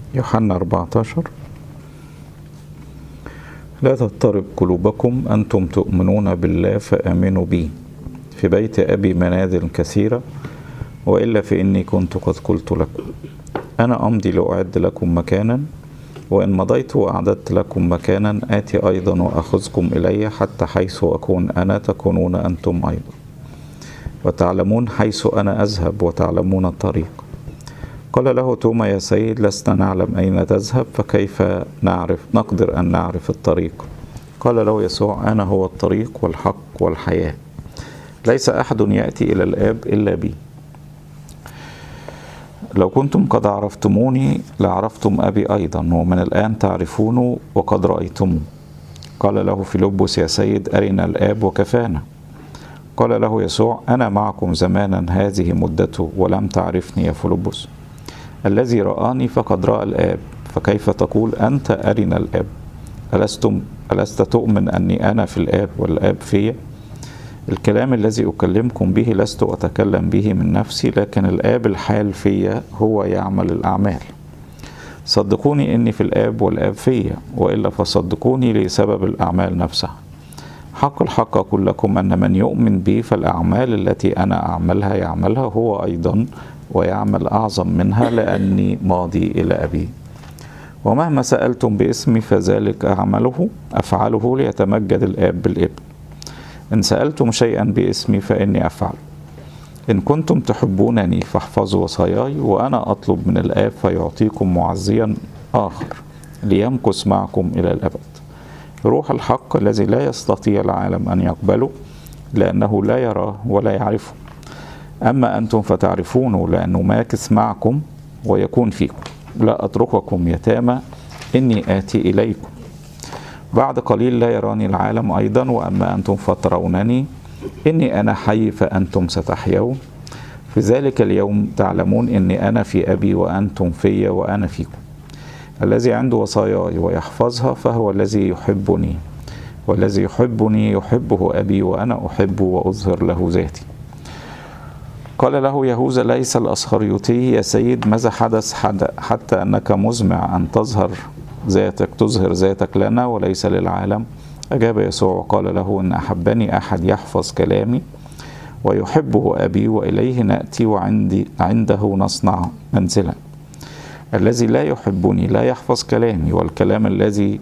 يوحنا 14 لا تضطرب قلوبكم أنتم تؤمنون بالله فآمنوا بي في بيت أبي منازل كثيرة وإلا فإني كنت قد قلت لكم أنا أمضي لأعد لكم مكانا وإن مضيت وأعددت لكم مكانا آتي أيضا وأخذكم إلي حتى حيث أكون أنا تكونون أنتم أيضا وتعلمون حيث أنا أذهب وتعلمون الطريق قال له توما يا سيد لسنا نعلم أين تذهب فكيف نعرف نقدر أن نعرف الطريق قال له يسوع أنا هو الطريق والحق والحياة ليس أحد يأتي إلى الآب إلا بي لو كنتم قد عرفتموني لعرفتم أبي أيضا ومن الآن تعرفونه وقد رأيتموه قال له فيلبس يا سيد أرنا الآب وكفانا قال له يسوع أنا معكم زمانا هذه مدته ولم تعرفني يا فيلبس الذي رآني فقد رأى الآب فكيف تقول أنت أرنا الآب ألستم ألست تؤمن أني أنا في الآب والآب في الكلام الذي أكلمكم به لست أتكلم به من نفسي لكن الآب الحال في هو يعمل الأعمال صدقوني إني في الآب والآب في وإلا فصدقوني لسبب الأعمال نفسها حق الحق أقول لكم أن من يؤمن بي فالأعمال التي أنا أعملها يعملها هو أيضا ويعمل أعظم منها لأني ماضي إلى أبي ومهما سألتم باسمي فذلك أعمله أفعله ليتمجد الآب بالابن إن سألتم شيئا باسمي فإني أفعل إن كنتم تحبونني فاحفظوا وصاياي وأنا أطلب من الآب فيعطيكم معزيا آخر ليمكث معكم إلى الأبد روح الحق الذي لا يستطيع العالم أن يقبله لأنه لا يراه ولا يعرفه أما أنتم فتعرفونه لأنه ماكث معكم ويكون فيكم لا أترككم يتامى إني آتي إليكم بعد قليل لا يراني العالم أيضا وأما أنتم فترونني إني أنا حي فأنتم ستحيون في ذلك اليوم تعلمون إني أنا في أبي وأنتم في وأنا فيكم الذي عنده وصاياي ويحفظها فهو الذي يحبني والذي يحبني يحبه أبي وأنا أحبه وأظهر له ذاتي قال له يهوذا ليس الأسخريوطي يا سيد ماذا حدث حتى أنك مزمع أن تظهر ذاتك تظهر ذاتك لنا وليس للعالم أجاب يسوع وقال له إن أحبني أحد يحفظ كلامي ويحبه أبي وإليه نأتي وعندي عنده نصنع منزلا الذي لا يحبني لا يحفظ كلامي والكلام الذي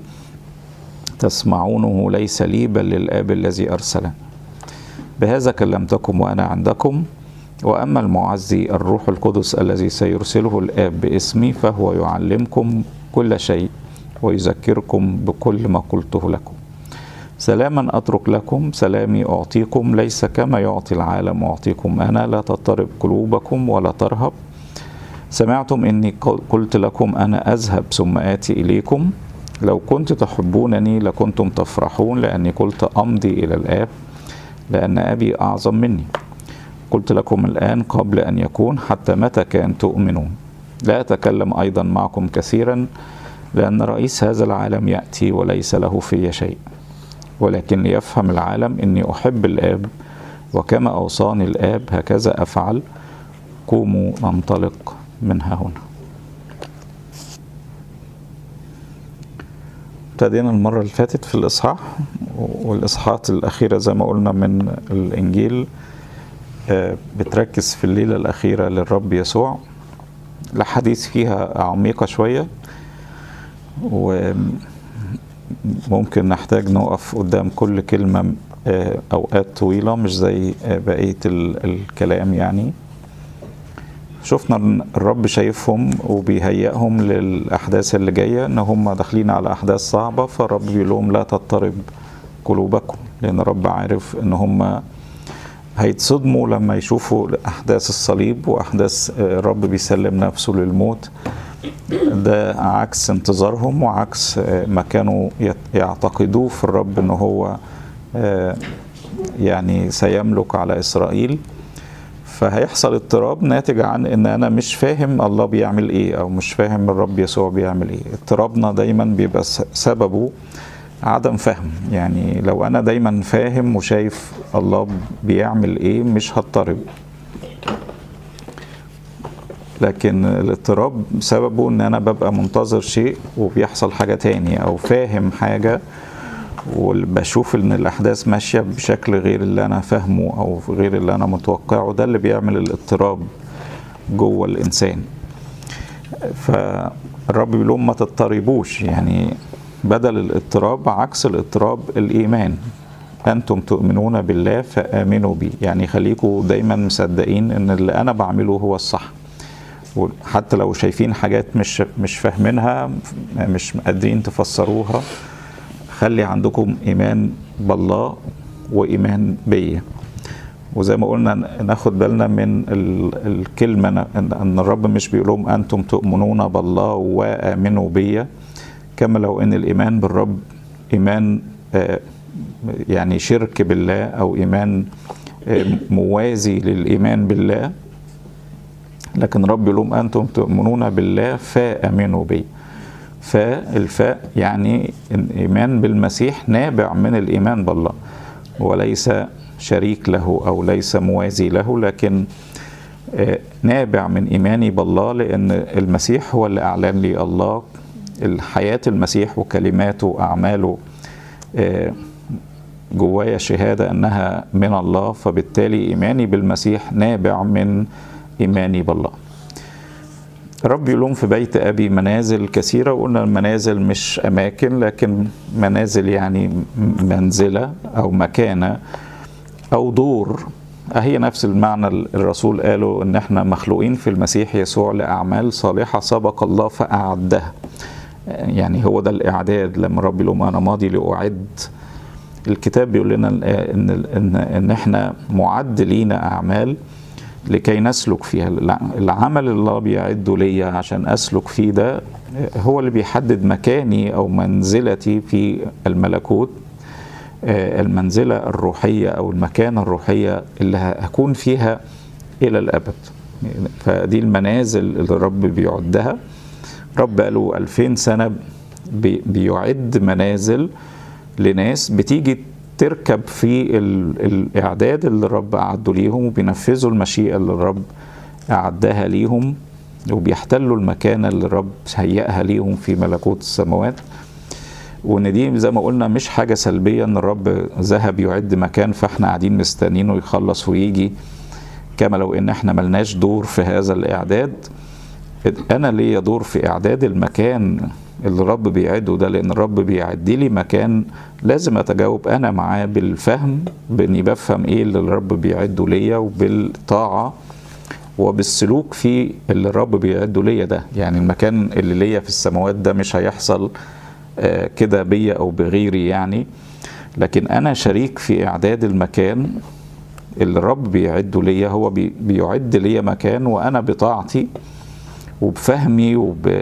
تسمعونه ليس لي بل للآب الذي أرسلني بهذا كلمتكم وأنا عندكم وأما المعزي الروح القدس الذي سيرسله الآب باسمي فهو يعلمكم كل شيء ويذكركم بكل ما قلته لكم سلاما أترك لكم سلامي أعطيكم ليس كما يعطي العالم أعطيكم أنا لا تضطرب قلوبكم ولا ترهب سمعتم إني قلت لكم أنا أذهب ثم آتي إليكم لو كنت تحبونني لكنتم تفرحون لأني قلت أمضي إلى الآب لأن أبي أعظم مني قلت لكم الآن قبل أن يكون حتى متى كان تؤمنون لا أتكلم أيضا معكم كثيرا لأن رئيس هذا العالم يأتي وليس له في شيء ولكن ليفهم العالم إني أحب الآب وكما أوصاني الآب هكذا أفعل قوموا ننطلق منها هنا ابتدينا المرة اللي فاتت في الإصحاح والإصحاحات الأخيرة زي ما قلنا من الإنجيل بتركز في الليلة الأخيرة للرب يسوع الأحاديث فيها عميقة شوية وممكن نحتاج نقف قدام كل كلمة أوقات طويلة مش زي بقية الكلام يعني شفنا الرب شايفهم وبيهيئهم للأحداث اللي جاية إن هم داخلين على أحداث صعبة فالرب بيقول لهم لا تضطرب قلوبكم لأن الرب عارف إن هم هيتصدموا لما يشوفوا أحداث الصليب وأحداث الرب بيسلم نفسه للموت ده عكس انتظارهم وعكس ما كانوا يعتقدوه في الرب ان هو يعني سيملك على اسرائيل فهيحصل اضطراب ناتج عن ان انا مش فاهم الله بيعمل ايه او مش فاهم الرب يسوع بيعمل ايه اضطرابنا دايما بيبقى سببه عدم فهم يعني لو انا دايما فاهم وشايف الله بيعمل ايه مش هضطرب لكن الاضطراب سببه ان انا ببقى منتظر شيء وبيحصل حاجة تاني او فاهم حاجة وبشوف ان الاحداث ماشية بشكل غير اللي انا فاهمه او غير اللي انا متوقعه ده اللي بيعمل الاضطراب جوه الانسان فالرب بيقول لهم ما تضطربوش يعني بدل الاضطراب عكس الاضطراب الايمان انتم تؤمنون بالله فامنوا بي يعني خليكم دايما مصدقين ان اللي انا بعمله هو الصح حتى لو شايفين حاجات مش مش فاهمينها مش قادرين تفسروها خلي عندكم ايمان بالله وايمان بيا وزي ما قلنا ناخد بالنا من الكلمه ان الرب مش بيقول لهم انتم تؤمنون بالله وامنوا بيا كما لو ان الايمان بالرب ايمان يعني شرك بالله او ايمان موازي للايمان بالله لكن رب يقول لهم انتم تؤمنون بالله فامنوا بي فالفاء يعني الايمان بالمسيح نابع من الايمان بالله وليس شريك له او ليس موازي له لكن نابع من ايماني بالله لان المسيح هو اللي اعلن لي الله الحياه المسيح وكلماته واعماله جوايا شهاده انها من الله فبالتالي ايماني بالمسيح نابع من ايماني بالله رب يقول لهم في بيت ابي منازل كثيره وقلنا المنازل مش اماكن لكن منازل يعني منزله او مكانه او دور هي نفس المعنى الرسول قاله ان احنا مخلوقين في المسيح يسوع لاعمال صالحه سبق الله فاعدها يعني هو ده الاعداد لما رب يقول لهم انا ماضي لاعد الكتاب بيقول لنا ان ان ان احنا معد لينا اعمال لكي نسلك فيها العمل اللي الله بيعده ليا عشان اسلك فيه ده هو اللي بيحدد مكاني او منزلتي في الملكوت المنزلة الروحية أو المكانة الروحية اللي هكون فيها إلى الأبد فدي المنازل اللي الرب بيعدها رب قاله ألفين سنة بيعد منازل لناس بتيجي تركب في الإعداد اللي الرب أعده ليهم وبينفذوا المشيئة اللي الرب أعدها ليهم وبيحتلوا المكانة اللي الرب هيئها ليهم في ملكوت السماوات وان دي زي ما قلنا مش حاجه سلبيه ان الرب ذهب يعد مكان فاحنا قاعدين مستنينه يخلص ويجي كما لو ان احنا ملناش دور في هذا الاعداد انا ليا دور في اعداد المكان اللي الرب بيعده ده لان الرب بيعد لي مكان لازم اتجاوب انا معاه بالفهم باني بفهم ايه اللي الرب بيعده ليا وبالطاعه وبالسلوك في اللي الرب بيعده ليا ده يعني المكان اللي ليا في السماوات ده مش هيحصل كده بيا او بغيري يعني لكن انا شريك في اعداد المكان اللي الرب بيعده ليا هو بيعد ليا مكان وانا بطاعتي وبفهمي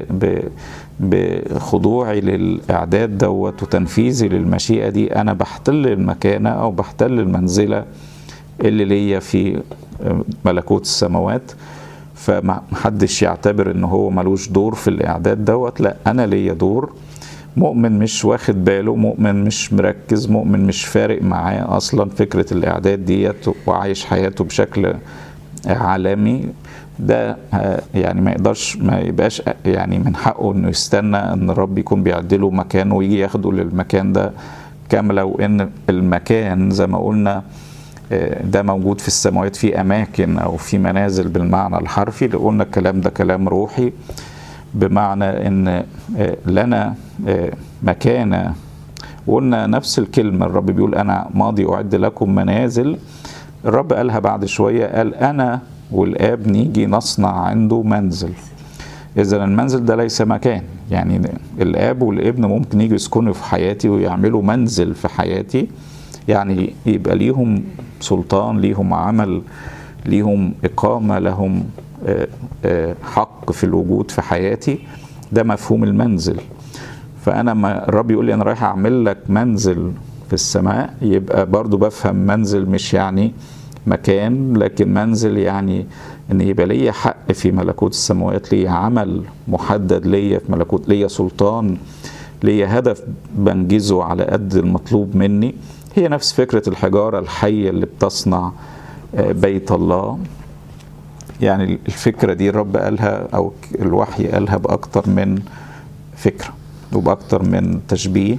وبخضوعي للاعداد دوت وتنفيذي للمشيئه دي انا بحتل المكانه او بحتل المنزله اللي ليا في ملكوت السماوات فمحدش يعتبر ان هو ملوش دور في الاعداد دوت لا انا ليا دور مؤمن مش واخد باله مؤمن مش مركز مؤمن مش فارق معاه اصلا فكره الاعداد ديت وعايش حياته بشكل عالمي ده يعني ما يقدرش ما يبقاش يعني من حقه انه يستنى ان الرب يكون بيعدله مكان ويجي ياخده للمكان ده كما لو ان المكان زي ما قلنا ده موجود في السماوات في اماكن او في منازل بالمعنى الحرفي اللي قلنا الكلام ده كلام روحي بمعنى ان لنا مكانه وقلنا نفس الكلمه الرب بيقول انا ماضي اعد لكم منازل الرب قالها بعد شويه قال انا والاب نيجي نصنع عنده منزل اذا المنزل ده ليس مكان يعني الاب والابن ممكن يجوا يسكنوا في حياتي ويعملوا منزل في حياتي يعني يبقى ليهم سلطان ليهم عمل ليهم اقامه لهم حق في الوجود في حياتي ده مفهوم المنزل فانا ما الرب يقول لي انا رايح اعمل لك منزل في السماء يبقى برضو بفهم منزل مش يعني مكان لكن منزل يعني ان يبقى ليا حق في ملكوت السماوات ليا عمل محدد ليا في ملكوت ليا سلطان ليا هدف بنجزه على قد المطلوب مني هي نفس فكرة الحجارة الحية اللي بتصنع بيت الله يعني الفكرة دي الرب قالها أو الوحي قالها بأكتر من فكرة وبأكتر من تشبيه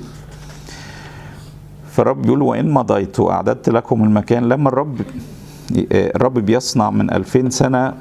فالرب بيقول وإن مضيت وأعددت لكم المكان لما الرب الرب بيصنع من ألفين سنة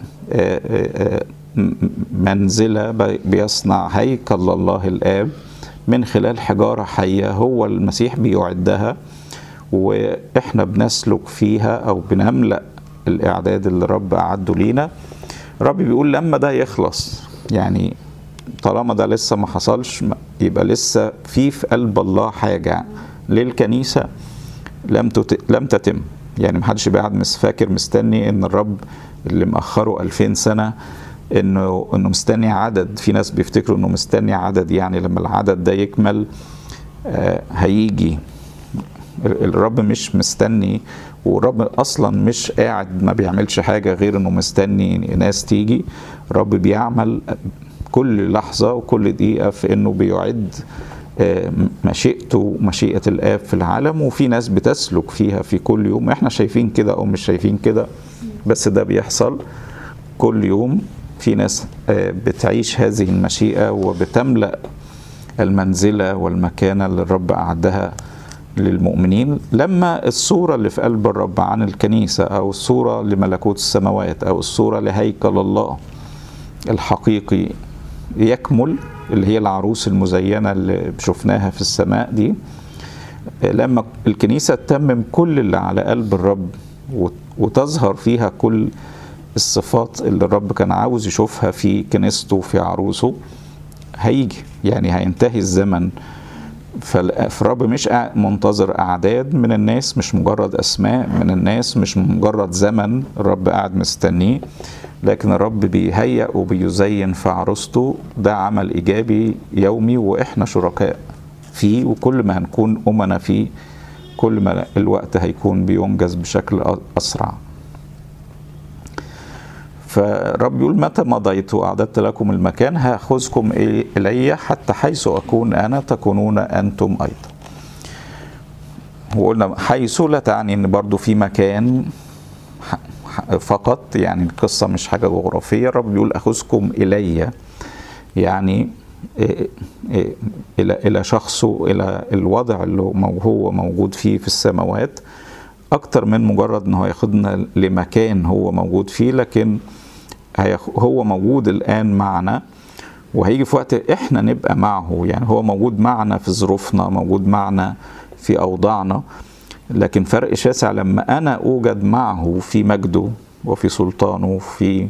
منزلة بيصنع هيكل الله الآب من خلال حجارة حية هو المسيح بيعدها وإحنا بنسلك فيها أو بنملأ الإعداد اللي الرب أعده لينا الرب بيقول لما ده يخلص يعني طالما ده لسه ما حصلش يبقى لسه في في قلب الله حاجة للكنيسة لم تت... لم تتم يعني محدش يبقى قاعد فاكر مستني ان الرب اللي مأخره 2000 سنة انه انه مستني عدد في ناس بيفتكروا انه مستني عدد يعني لما العدد ده يكمل آه هيجي الرب مش مستني والرب اصلا مش قاعد ما بيعملش حاجه غير انه مستني ناس تيجي الرب بيعمل كل لحظه وكل دقيقه في انه بيعد مشيئته ومشيئه الاب في العالم وفي ناس بتسلك فيها في كل يوم احنا شايفين كده او مش شايفين كده بس ده بيحصل كل يوم في ناس بتعيش هذه المشيئه وبتملا المنزله والمكانه اللي الرب اعدها للمؤمنين لما الصورة اللي في قلب الرب عن الكنيسة أو الصورة لملكوت السماوات أو الصورة لهيكل الله الحقيقي يكمل اللي هي العروس المزينة اللي شفناها في السماء دي لما الكنيسة تتمم كل اللي على قلب الرب وتظهر فيها كل الصفات اللي الرب كان عاوز يشوفها في كنيسته في عروسه هيجي يعني هينتهي الزمن فالرب مش منتظر اعداد من الناس مش مجرد اسماء من الناس مش مجرد زمن الرب قاعد مستنيه لكن الرب بيهيأ وبيزين في عروسته ده عمل ايجابي يومي واحنا شركاء فيه وكل ما هنكون امنا فيه كل ما الوقت هيكون بينجز بشكل اسرع فالرب يقول متى مضيت واعددت لكم المكان هاخذكم الي حتى حيث اكون انا تكونون انتم ايضا وقلنا حيث لا تعني ان برضو في مكان فقط يعني القصة مش حاجة جغرافية الرب بيقول أخذكم إلي يعني إلى إلى شخصه إلى الوضع اللي هو موجود فيه في السماوات أكتر من مجرد إن هو ياخدنا لمكان هو موجود فيه لكن هو موجود الآن معنا وهيجي في وقت احنا نبقى معه يعني هو موجود معنا في ظروفنا موجود معنا في اوضاعنا لكن فرق شاسع لما انا اوجد معه في مجده وفي سلطانه في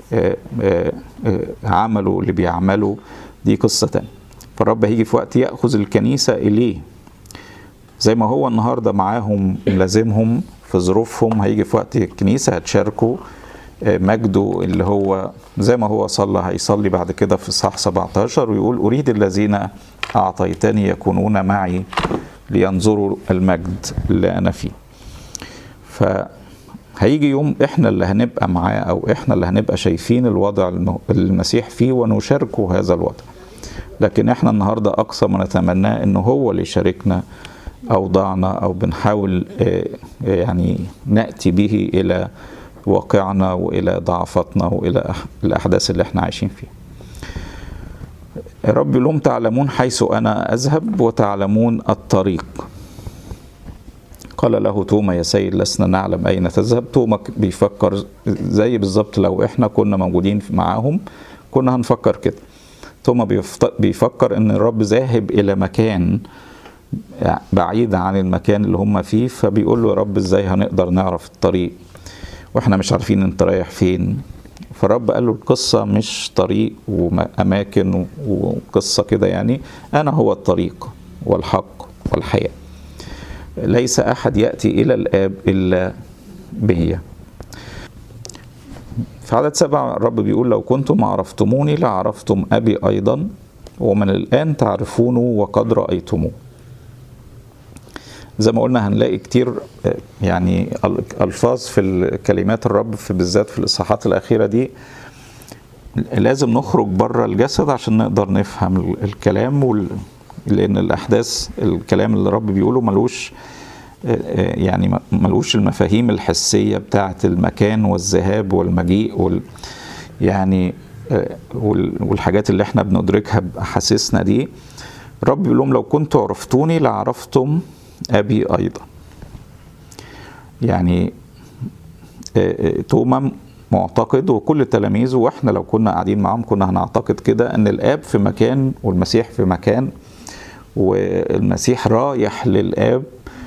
عمله اللي بيعمله دي قصة تانية فالرب هيجي في وقت يأخذ الكنيسة إليه زي ما هو النهاردة معاهم لازمهم في ظروفهم هيجي في وقت الكنيسة هتشاركوا مجده اللي هو زي ما هو صلى هيصلي بعد كده في صح 17 ويقول أريد الذين أعطيتني يكونون معي لينظروا المجد اللي أنا فيه فهيجي يوم إحنا اللي هنبقى معاه أو إحنا اللي هنبقى شايفين الوضع المسيح فيه ونشاركه هذا الوضع لكن إحنا النهاردة أقصى ما نتمناه إنه هو اللي يشاركنا أوضاعنا أو بنحاول يعني نأتي به إلى واقعنا والى ضعفاتنا والى الاحداث اللي احنا عايشين فيها رب لهم تعلمون حيث انا اذهب وتعلمون الطريق قال له توما يا سيد لسنا نعلم اين تذهب توما بيفكر زي بالظبط لو احنا كنا موجودين معاهم كنا هنفكر كده توما بيفكر ان الرب ذاهب الى مكان بعيد عن المكان اللي هم فيه فبيقول له يا رب ازاي هنقدر نعرف الطريق واحنا مش عارفين انت رايح فين فالرب قال له القصة مش طريق وأماكن وقصة كده يعني أنا هو الطريق والحق والحياة ليس أحد يأتي إلى الآب إلا بي في عدد سبعة الرب بيقول لو كنتم عرفتموني لعرفتم أبي أيضا ومن الآن تعرفونه وقد رأيتموه زي ما قلنا هنلاقي كتير يعني الفاظ في كلمات الرب في بالذات في الاصحاحات الاخيره دي لازم نخرج بره الجسد عشان نقدر نفهم الكلام وال... لان الاحداث الكلام اللي الرب بيقوله ملوش يعني ملوش المفاهيم الحسية بتاعة المكان والذهاب والمجيء وال يعني والحاجات اللي احنا بندركها بأحاسيسنا دي الرب بيقول لهم لو كنتوا عرفتوني لعرفتم أبي أيضا يعني توما معتقد وكل تلاميذه واحنا لو كنا قاعدين معاهم كنا هنعتقد كده ان الاب في مكان والمسيح في مكان والمسيح رايح للاب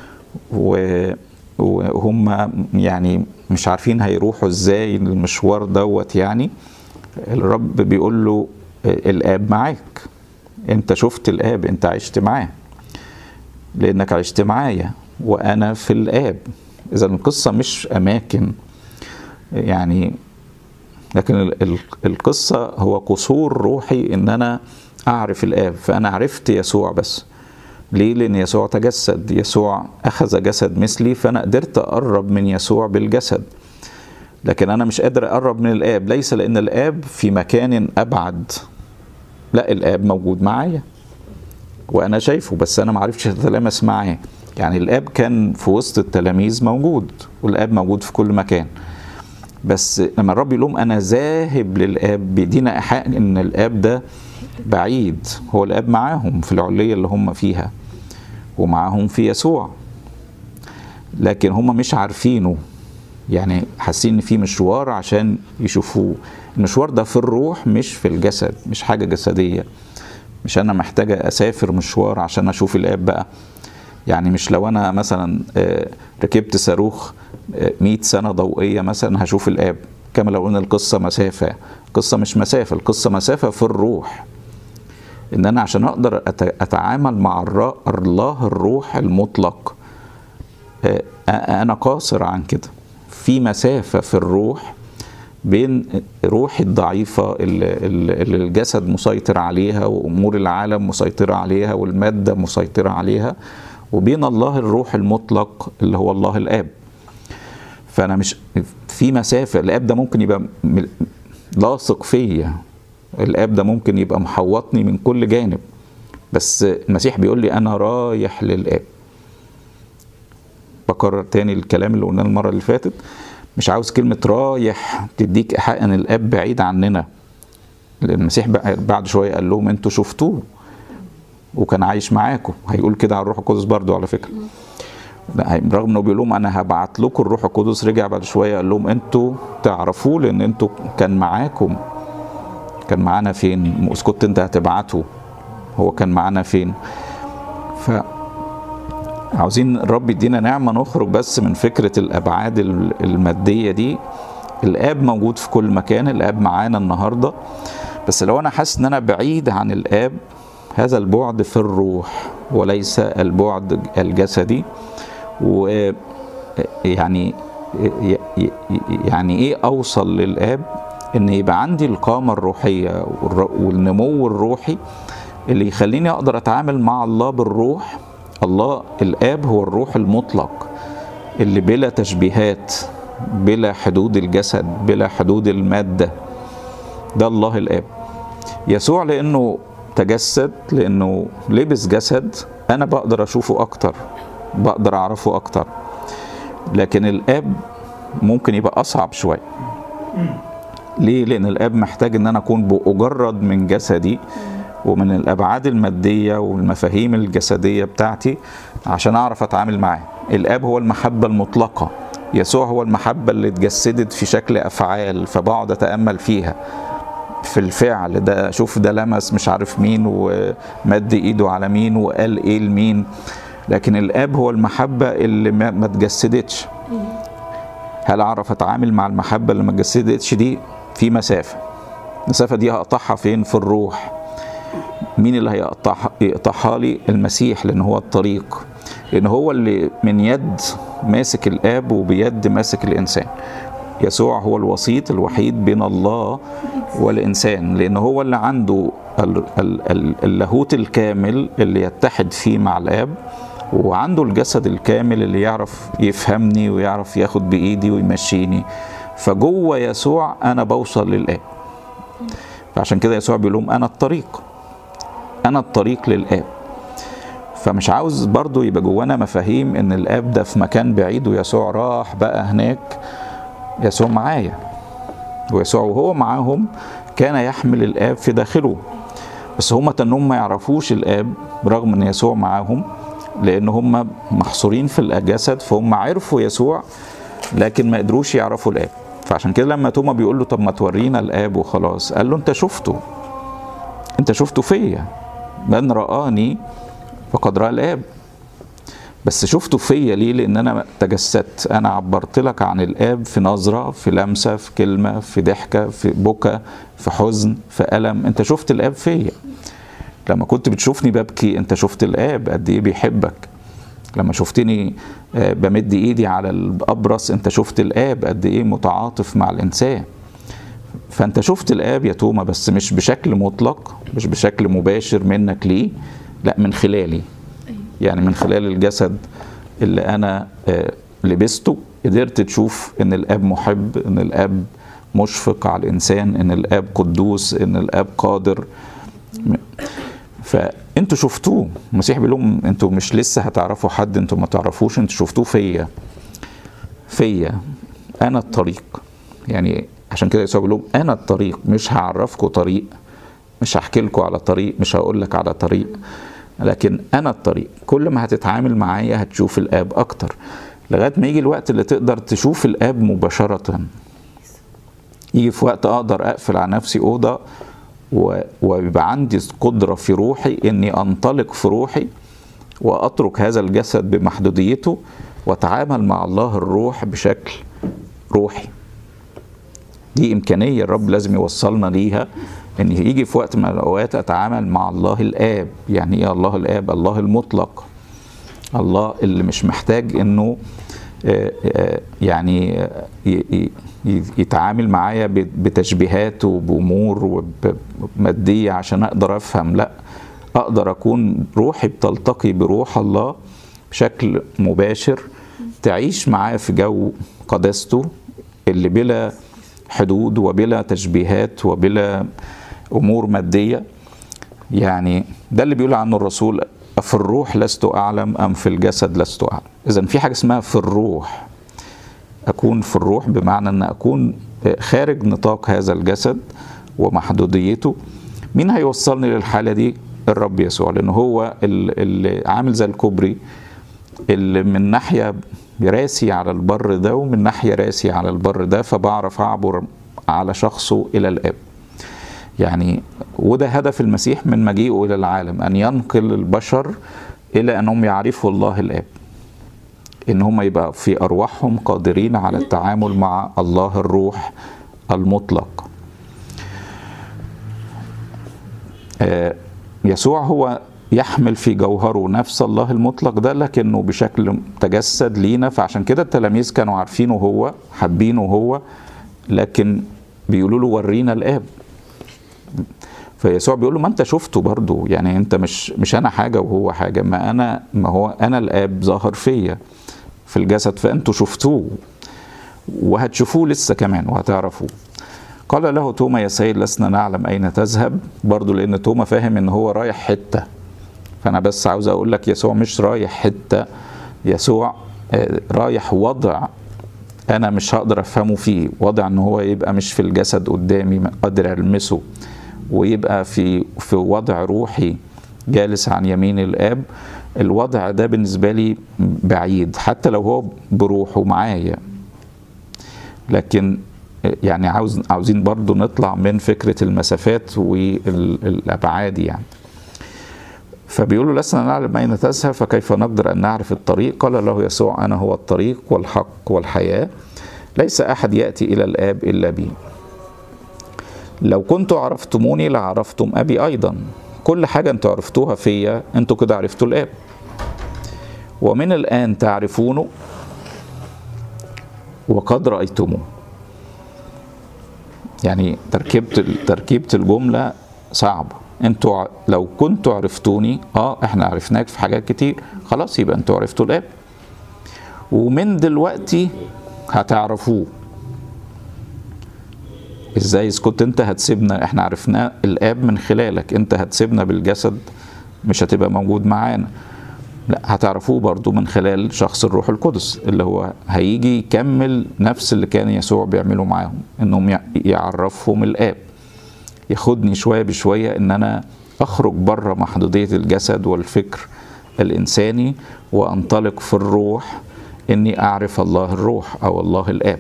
وهم يعني مش عارفين هيروحوا ازاي المشوار دوت يعني الرب بيقول له الاب معاك انت شفت الاب انت عشت معاه لانك عشت معايا وانا في الاب اذا القصه مش اماكن يعني لكن القصه هو قصور روحي ان انا اعرف الاب فانا عرفت يسوع بس ليه لان يسوع تجسد يسوع اخذ جسد مثلي فانا قدرت اقرب من يسوع بالجسد لكن انا مش قادر اقرب من الاب ليس لان الاب في مكان ابعد لا الاب موجود معايا وانا شايفه بس انا ما عرفتش اتلامس معاه يعني الاب كان في وسط التلاميذ موجود والاب موجود في كل مكان بس لما الرب يقول لهم انا ذاهب للاب بيدينا ايحاء ان الاب ده بعيد هو الاب معاهم في العليه اللي هم فيها ومعاهم في يسوع لكن هم مش عارفينه يعني حاسين ان في مشوار عشان يشوفوه المشوار ده في الروح مش في الجسد مش حاجه جسديه مش انا محتاجه اسافر مشوار عشان اشوف الاب بقى يعني مش لو انا مثلا ركبت صاروخ 100 سنه ضوئيه مثلا هشوف الاب كما لو قلنا القصه مسافه القصه مش مسافه القصه مسافه في الروح ان انا عشان اقدر اتعامل مع الله الروح المطلق انا قاصر عن كده في مسافه في الروح بين روحي الضعيفة اللي الجسد مسيطر عليها وأمور العالم مسيطرة عليها والمادة مسيطرة عليها وبين الله الروح المطلق اللي هو الله الآب فأنا مش في مسافة الآب ده ممكن يبقى لاصق فيا الآب ده ممكن يبقى محوطني من كل جانب بس المسيح بيقول لي أنا رايح للآب بكرر تاني الكلام اللي قلناه المرة اللي فاتت مش عاوز كلمة رايح تديك إيحاء إن الآب بعيد عننا المسيح بعد شوية قال لهم أنتوا شفتوه وكان عايش معاكم هيقول كده على الروح القدس برضو على فكرة رغم انه بيقول لهم انا هبعت لكم الروح القدس رجع بعد شويه قال لهم انتوا تعرفوه لان انتوا كان معاكم كان معانا فين مش كنت انت هتبعته هو كان معانا فين ف عاوزين الرب يدينا نعمة نخرج بس من فكرة الأبعاد المادية دي الآب موجود في كل مكان الآب معانا النهاردة بس لو أنا حاسس إن أنا بعيد عن الآب هذا البعد في الروح وليس البعد الجسدي ويعني يعني ايه اوصل للاب ان يبقى عندي القامه الروحيه والنمو الروحي اللي يخليني اقدر اتعامل مع الله بالروح الله الاب هو الروح المطلق اللي بلا تشبيهات بلا حدود الجسد بلا حدود الماده ده الله الاب يسوع لانه تجسد لانه لبس جسد انا بقدر اشوفه اكتر بقدر اعرفه اكتر لكن الاب ممكن يبقى اصعب شويه ليه لان الاب محتاج ان انا اكون باجرد من جسدي ومن الابعاد الماديه والمفاهيم الجسديه بتاعتي عشان اعرف اتعامل معاه الاب هو المحبه المطلقه يسوع هو المحبه اللي اتجسدت في شكل افعال فبقعد اتامل فيها في الفعل ده شوف ده لمس مش عارف مين ومد ايده على مين وقال ايه لمين لكن الاب هو المحبه اللي ما اتجسدتش هل اعرف اتعامل مع المحبه اللي ما اتجسدتش دي في مسافه المسافه دي هقطعها فين في الروح مين اللي هيقطعها يقطعها لي المسيح لان هو الطريق لان هو اللي من يد ماسك الاب وبيد ماسك الانسان يسوع هو الوسيط الوحيد بين الله والإنسان لأن هو اللي عنده اللاهوت الكامل اللي يتحد فيه مع الآب وعنده الجسد الكامل اللي يعرف يفهمني ويعرف ياخد بإيدي ويمشيني فجوه يسوع أنا بوصل للآب فعشان كده يسوع بيقول لهم أنا الطريق أنا الطريق للآب فمش عاوز برضو يبقى جوانا مفاهيم ان الاب ده في مكان بعيد ويسوع راح بقى هناك يسوع معايا ويسوع وهو معاهم كان يحمل الاب في داخله بس هم تنهم ما يعرفوش الاب رغم ان يسوع معاهم لان هم محصورين في الجسد فهم عرفوا يسوع لكن ما قدروش يعرفوا الاب فعشان كده لما توما بيقول له طب ما تورينا الاب وخلاص قال له انت شفته انت شفته فيا من رآني فقد رأى الاب بس شفته فيا ليه لان انا تجسدت انا عبرت لك عن الاب في نظره في لمسه في كلمه في ضحكه في بكى في حزن في الم انت شفت الاب فيا لما كنت بتشوفني ببكي انت شفت الاب قد ايه بيحبك لما شفتني بمد ايدي على الابرص انت شفت الاب قد ايه متعاطف مع الانسان فانت شفت الاب يا توما بس مش بشكل مطلق مش بشكل مباشر منك ليه لا من خلالي يعني من خلال الجسد اللي انا لبسته قدرت تشوف ان الاب محب ان الاب مشفق على الانسان ان الاب قدوس ان الاب قادر فانتوا شفتوه المسيح بيقول لهم انتوا مش لسه هتعرفوا حد انتوا ما تعرفوش انتوا شفتوه فيا فيا انا الطريق يعني عشان كده يسوع بيقول لهم انا الطريق مش هعرفكم طريق مش هحكي لكم على طريق مش هقول لك على طريق لكن انا الطريق كل ما هتتعامل معايا هتشوف الاب اكتر لغايه ما يجي الوقت اللي تقدر تشوف الاب مباشره يجي في وقت اقدر اقفل على نفسي اوضه ويبقى عندي قدره في روحي اني انطلق في روحي واترك هذا الجسد بمحدوديته واتعامل مع الله الروح بشكل روحي دي امكانيه الرب لازم يوصلنا ليها ان يجي في وقت من الاوقات اتعامل مع الله الاب يعني ايه الله الاب الله المطلق الله اللي مش محتاج انه يعني يتعامل معايا بتشبيهات وبامور ماديه عشان اقدر افهم لا اقدر اكون روحي بتلتقي بروح الله بشكل مباشر تعيش معاه في جو قداسته اللي بلا حدود وبلا تشبيهات وبلا امور ماديه يعني ده اللي بيقول عنه الرسول في الروح لست اعلم ام في الجسد لست اعلم اذا في حاجه اسمها في الروح اكون في الروح بمعنى ان اكون خارج نطاق هذا الجسد ومحدوديته مين هيوصلني للحاله دي الرب يسوع لان هو اللي عامل زي الكوبري اللي من ناحيه راسي على البر ده ومن ناحيه راسي على البر ده فبعرف اعبر على شخصه الى الاب يعني وده هدف المسيح من مجيئه الى العالم ان ينقل البشر الى انهم يعرفوا الله الاب ان هم يبقى في ارواحهم قادرين على التعامل مع الله الروح المطلق يسوع هو يحمل في جوهره نفس الله المطلق ده لكنه بشكل تجسد لينا فعشان كده التلاميذ كانوا عارفينه هو حابينه هو لكن بيقولوا له ورينا الاب فيسوع بيقول له ما انت شفته برضه يعني انت مش مش انا حاجه وهو حاجه ما انا ما هو انا الاب ظاهر فيا في الجسد فانتوا شفتوه وهتشوفوه لسه كمان وهتعرفوه قال له توما يا سيد لسنا نعلم اين تذهب برضه لان توما فاهم ان هو رايح حته فانا بس عاوز اقول لك يسوع مش رايح حته يسوع رايح وضع انا مش هقدر افهمه فيه وضع ان هو يبقى مش في الجسد قدامي قادر المسه ويبقى في في وضع روحي جالس عن يمين الاب الوضع ده بالنسبه لي بعيد حتى لو هو بروحه معايا لكن يعني عاوز عاوزين برضو نطلع من فكره المسافات والابعاد يعني فبيقولوا لسنا نعلم اين تذهب فكيف نقدر ان نعرف الطريق قال له يسوع انا هو الطريق والحق والحياه ليس احد ياتي الى الاب الا بي لو كنتوا عرفتموني لعرفتم ابي ايضا كل حاجه انتوا عرفتوها فيا انتوا كده عرفتوا الاب ومن الان تعرفونه وقد رايتموه يعني تركيبه تركيبه الجمله صعبه انتوا لو كنتوا عرفتوني اه احنا عرفناك في حاجات كتير خلاص يبقى انتوا عرفتوا الاب ومن دلوقتي هتعرفوه ازاي اذا كنت انت هتسيبنا احنا عرفنا الاب من خلالك انت هتسيبنا بالجسد مش هتبقى موجود معانا لا هتعرفوه برضو من خلال شخص الروح القدس اللي هو هيجي يكمل نفس اللي كان يسوع بيعمله معاهم انهم يعرفهم الاب ياخدني شويه بشويه ان انا اخرج بره محدوديه الجسد والفكر الانساني وانطلق في الروح اني اعرف الله الروح او الله الاب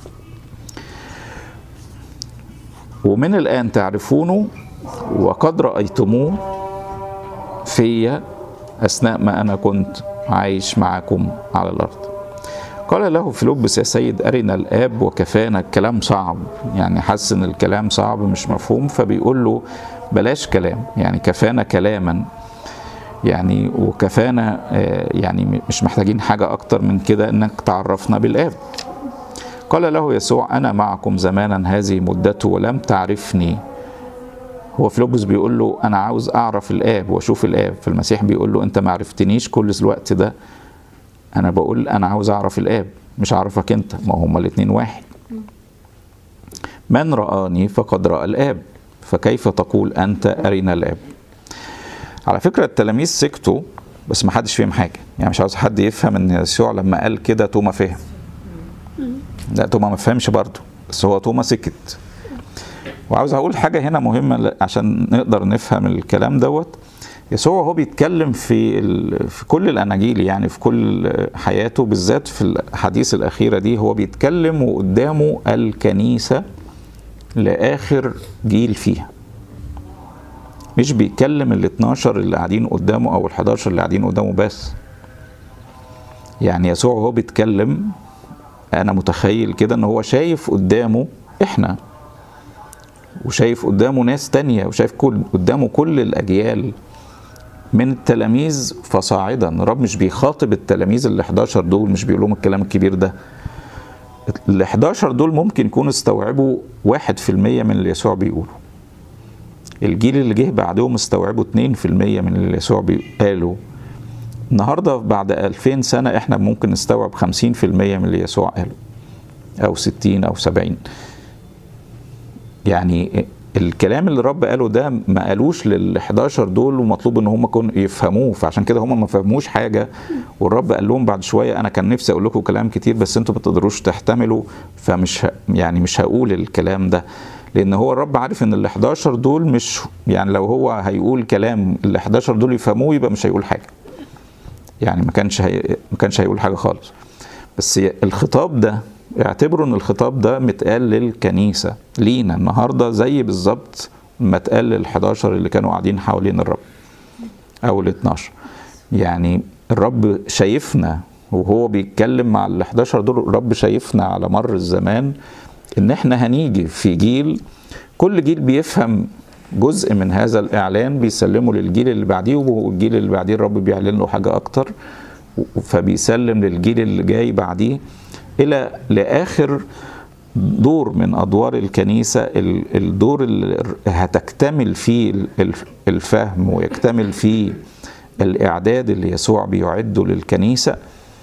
ومن الان تعرفونه وقد رايتموه فيا اثناء ما انا كنت عايش معكم على الارض قال له فيلبس يا سيد ارنا الاب وكفانا الكلام صعب يعني حس ان الكلام صعب مش مفهوم فبيقول له بلاش كلام يعني كفانا كلاما يعني وكفانا يعني مش محتاجين حاجه اكتر من كده انك تعرفنا بالاب قال له يسوع انا معكم زمانا هذه مدته ولم تعرفني هو فيلبس بيقول له انا عاوز اعرف الاب واشوف الاب فالمسيح بيقول له انت ما عرفتنيش كل الوقت ده انا بقول انا عاوز اعرف الاب مش اعرفك انت ما هما الاتنين واحد من رآني فقد رأى الاب فكيف تقول انت ارنا الاب على فكره التلاميذ سكتوا بس ما حدش فيهم حاجه يعني مش عاوز حد يفهم ان يسوع لما قال كده توما فهم لا توما ما فهمش برضه بس هو توما سكت وعاوز اقول حاجه هنا مهمه عشان نقدر نفهم الكلام دوت يسوع هو بيتكلم في في كل الاناجيل يعني في كل حياته بالذات في الحديث الاخيره دي هو بيتكلم وقدامه الكنيسه لاخر جيل فيها مش بيتكلم ال 12 اللي قاعدين قدامه او ال 11 اللي قاعدين قدامه بس يعني يسوع وهو بيتكلم انا متخيل كده ان هو شايف قدامه احنا وشايف قدامه ناس تانية وشايف كل قدامه كل الأجيال من التلاميذ فصاعدا الرب مش بيخاطب التلاميذ ال 11 دول مش بيقول لهم الكلام الكبير ده ال 11 دول ممكن يكونوا استوعبوا 1% من اللي يسوع بيقوله الجيل اللي جه بعدهم استوعبوا 2% من اللي يسوع قاله النهارده بعد 2000 سنه احنا ممكن نستوعب 50% من اللي يسوع قاله او 60 او 70 يعني الكلام اللي الرب قاله ده ما قالوش لل 11 دول ومطلوب ان هم يكونوا يفهموه فعشان كده هم ما فهموش حاجه والرب قال لهم بعد شويه انا كان نفسي اقول لكم كلام كتير بس انتوا ما تقدروش تحتملوا فمش ه... يعني مش هقول الكلام ده لان هو الرب عارف ان ال 11 دول مش يعني لو هو هيقول كلام ال 11 دول يفهموه يبقى مش هيقول حاجه يعني ما كانش هي... ما كانش هيقول حاجه خالص بس الخطاب ده اعتبروا ان الخطاب ده متقال للكنيسه لينا النهارده زي بالظبط ما اتقال لل 11 اللي كانوا قاعدين حوالين الرب او ال 12 يعني الرب شايفنا وهو بيتكلم مع ال 11 دول الرب شايفنا على مر الزمان ان احنا هنيجي في جيل كل جيل بيفهم جزء من هذا الاعلان بيسلمه للجيل اللي بعديه والجيل اللي بعديه الرب بيعلن له حاجه اكتر فبيسلم للجيل اللي جاي بعديه الى لاخر دور من ادوار الكنيسه الدور اللي هتكتمل فيه الفهم ويكتمل فيه الاعداد اللي يسوع بيعده للكنيسه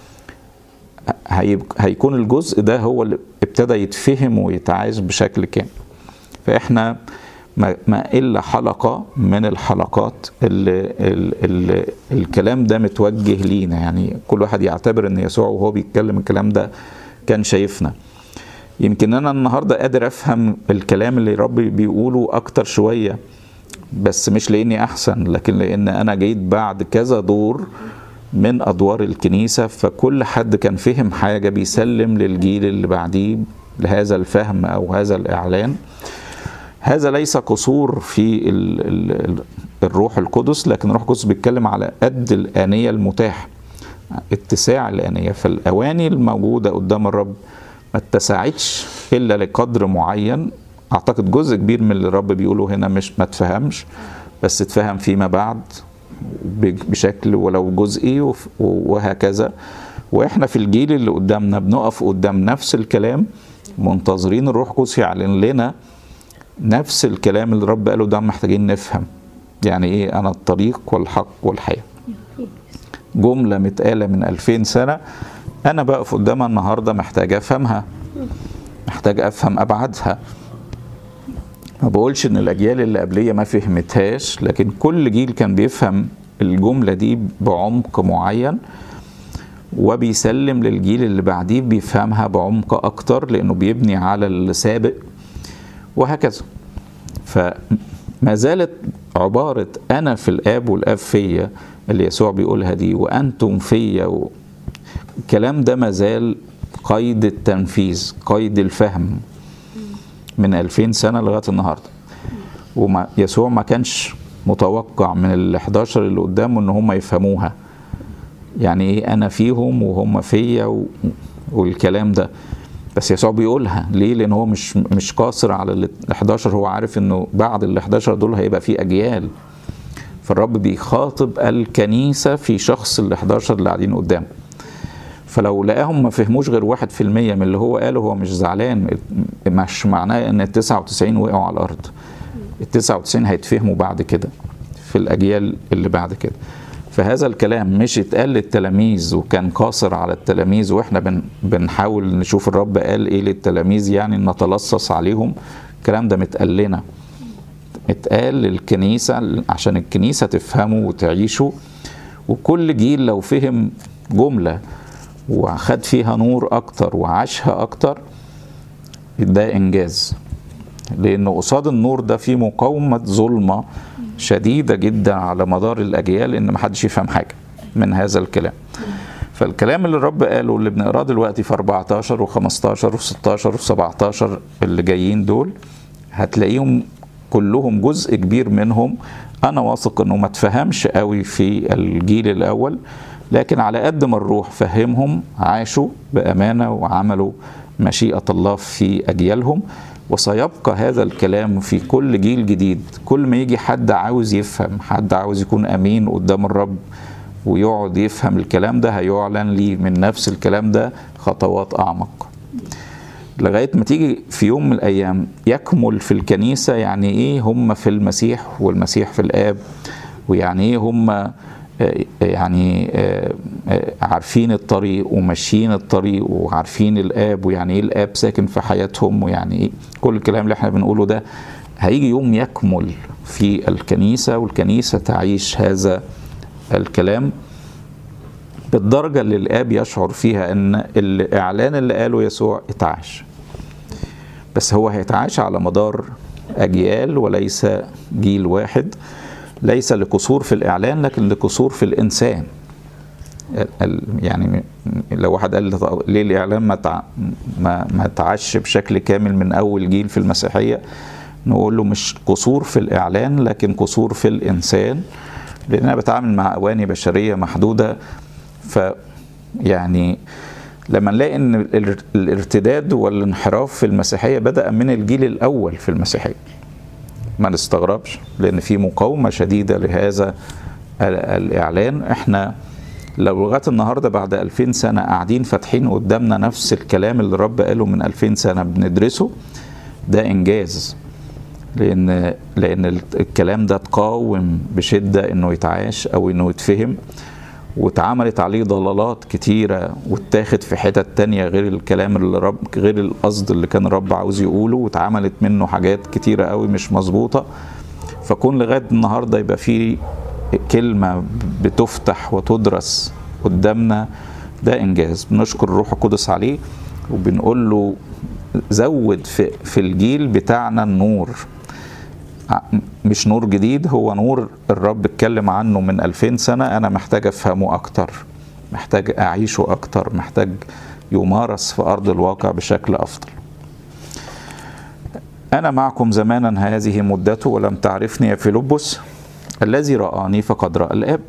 هيكون الجزء ده هو اللي ابتدى يتفهم ويتعايش بشكل كامل فاحنا ما الا حلقه من الحلقات اللي, اللي الكلام ده متوجه لينا يعني كل واحد يعتبر ان يسوع وهو بيتكلم الكلام ده كان شايفنا يمكن انا النهارده قادر افهم الكلام اللي ربي بيقوله اكتر شويه بس مش لاني احسن لكن لان انا جيت بعد كذا دور من ادوار الكنيسه فكل حد كان فهم حاجه بيسلم للجيل اللي بعديه لهذا الفهم او هذا الاعلان هذا ليس قصور في ال ال الروح القدس لكن الروح القدس بيتكلم على قد الآنية المتاحة اتساع الآنية فالأواني الموجودة قدام الرب ما اتسعتش إلا لقدر معين أعتقد جزء كبير من اللي الرب بيقوله هنا مش ما تفهمش بس اتفهم فيما بعد بشكل ولو جزئي وهكذا واحنا في الجيل اللي قدامنا بنقف قدام نفس الكلام منتظرين الروح القدس يعلن لنا نفس الكلام اللي الرب قاله ده محتاجين نفهم يعني ايه انا الطريق والحق والحياه جمله متقاله من 2000 سنه انا بقف قدامها النهارده محتاج افهمها محتاج افهم ابعادها ما بقولش ان الاجيال اللي قبليه ما فهمتهاش لكن كل جيل كان بيفهم الجملة دي بعمق معين وبيسلم للجيل اللي بعديه بيفهمها بعمق أكتر لأنه بيبني على السابق وهكذا فما زالت عبارة أنا في الآب والآب فيا اللي يسوع بيقولها دي وأنتم فيا و... الكلام ده ما زال قيد التنفيذ قيد الفهم من 2000 سنة لغاية النهاردة وما يسوع ما كانش متوقع من ال 11 اللي قدامه ان هم يفهموها يعني ايه انا فيهم وهم فيا و... والكلام ده بس يسوع بيقولها ليه لان هو مش مش قاصر على ال 11 هو عارف انه بعد ال 11 دول هيبقى في اجيال فالرب بيخاطب الكنيسه في شخص ال 11 اللي قاعدين قدامه فلو لقاهم ما فهموش غير واحد في المية من اللي هو قاله هو مش زعلان مش معناه ان ال 99 وقعوا على الارض ال 99 هيتفهموا بعد كده في الاجيال اللي بعد كده فهذا الكلام مش اتقال للتلاميذ وكان قاصر على التلاميذ واحنا بن بنحاول نشوف الرب قال ايه للتلاميذ يعني نتلصص عليهم الكلام ده متقال لنا اتقال للكنيسه عشان الكنيسه تفهمه وتعيشه وكل جيل لو فهم جمله وخد فيها نور اكتر وعاشها اكتر ده انجاز لان قصاد النور ده في مقاومه ظلمه شديده جدا على مدار الاجيال ان محدش يفهم حاجه من هذا الكلام فالكلام اللي الرب قاله اللي بنقراه دلوقتي في 14 و15 و16 و17 اللي جايين دول هتلاقيهم كلهم جزء كبير منهم انا واثق انه ما اتفهمش قوي في الجيل الاول لكن على قد ما الروح فهمهم عاشوا بامانه وعملوا مشيئه الله في اجيالهم وسيبقى هذا الكلام في كل جيل جديد كل ما يجي حد عاوز يفهم حد عاوز يكون امين قدام الرب ويقعد يفهم الكلام ده هيعلن لي من نفس الكلام ده خطوات اعمق لغايه ما تيجي في يوم من الايام يكمل في الكنيسه يعني ايه هم في المسيح والمسيح في الاب ويعني ايه هم يعني عارفين الطريق وماشيين الطريق وعارفين الاب ويعني ايه الاب ساكن في حياتهم ويعني ايه كل الكلام اللي احنا بنقوله ده هيجي يوم يكمل في الكنيسه والكنيسه تعيش هذا الكلام بالدرجه اللي الاب يشعر فيها ان الاعلان اللي قاله يسوع اتعاش بس هو هيتعاش على مدار اجيال وليس جيل واحد ليس لقصور في الاعلان لكن لقصور في الانسان يعني لو واحد قال ليه الاعلان ما تع... ما ما تعش بشكل كامل من اول جيل في المسيحيه نقول له مش قصور في الاعلان لكن قصور في الانسان لان انا بتعامل مع اواني بشريه محدوده ف يعني لما نلاقي ان الارتداد والانحراف في المسيحيه بدا من الجيل الاول في المسيحيه ما نستغربش لان في مقاومه شديده لهذا الاعلان احنا لو لغايه النهارده بعد 2000 سنه قاعدين فاتحين قدامنا نفس الكلام اللي الرب قاله من 2000 سنه بندرسه ده انجاز لان لان الكلام ده تقاوم بشده انه يتعاش او انه يتفهم واتعملت عليه ضلالات كتيرة واتاخد في حتت تانية غير الكلام اللي رب غير القصد اللي كان الرب عاوز يقوله واتعملت منه حاجات كتيرة قوي مش مظبوطة فكون لغاية النهاردة يبقى في كلمة بتفتح وتدرس قدامنا ده إنجاز بنشكر الروح القدس عليه وبنقول له زود في, في الجيل بتاعنا النور مش نور جديد هو نور الرب اتكلم عنه من 2000 سنة أنا محتاج أفهمه أكتر محتاج أعيشه أكتر محتاج يمارس في أرض الواقع بشكل أفضل أنا معكم زمانا هذه مدته ولم تعرفني يا فيلبس الذي رآني فقد رأى الآب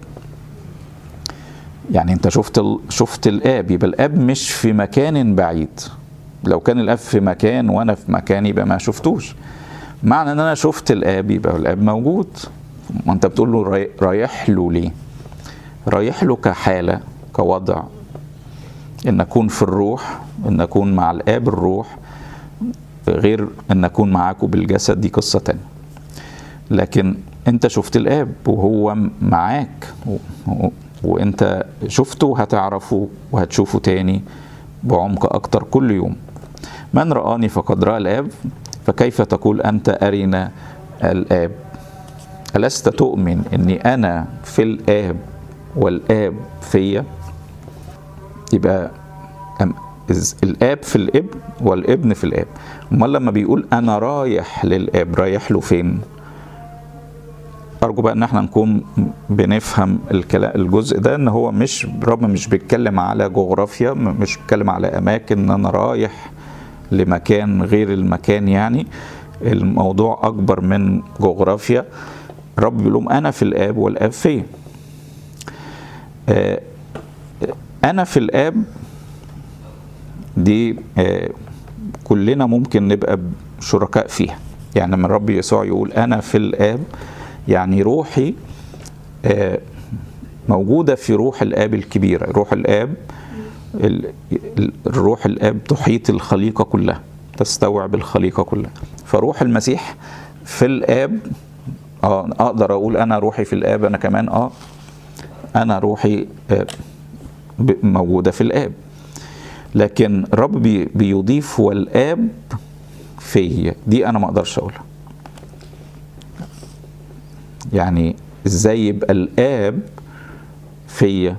يعني أنت شفت ال... شفت الآب يبقى الآب مش في مكان بعيد لو كان الآب في مكان وأنا في مكان يبقى ما شفتوش معنى ان انا شفت الاب يبقى الاب موجود ما انت بتقول له رايح له ليه رايح له كحاله كوضع ان اكون في الروح ان اكون مع الاب الروح غير ان اكون معاكم بالجسد دي قصه تانية لكن انت شفت الاب وهو معاك و... و... وانت شفته هتعرفه وهتشوفه تاني بعمق اكتر كل يوم من رآني فقد رأى الآب فكيف تقول أنت أرنا الآب ألست تؤمن أني أنا في الآب والآب فيا يبقى أم- إز- الآب في الابن والابن في الآب أمال لما بيقول أنا رايح للآب رايح له فين أرجو بقى إن احنا نكون بنفهم الكلام الجزء ده إن هو مش رب مش بيتكلم على جغرافيا م- مش بيتكلم على أماكن إن أنا رايح لمكان غير المكان يعني الموضوع أكبر من جغرافيا رب بيقول لهم أنا في الآب والآب فيا آه، أنا في الآب دي آه، كلنا ممكن نبقى شركاء فيها يعني لما الرب يسوع يقول أنا في الآب يعني روحي آه، موجودة في روح الآب الكبيرة روح الآب ال- ال- الروح الآب تحيط الخليقة كلها تستوعب الخليقة كلها فروح المسيح في الآب اه اقدر اقول انا روحي في الاب انا كمان اه انا روحي آه، ب- موجوده في الاب لكن الرب بي- بيضيف والاب فيا دي انا ما اقدرش اقولها يعني ازاي يبقى الاب فيا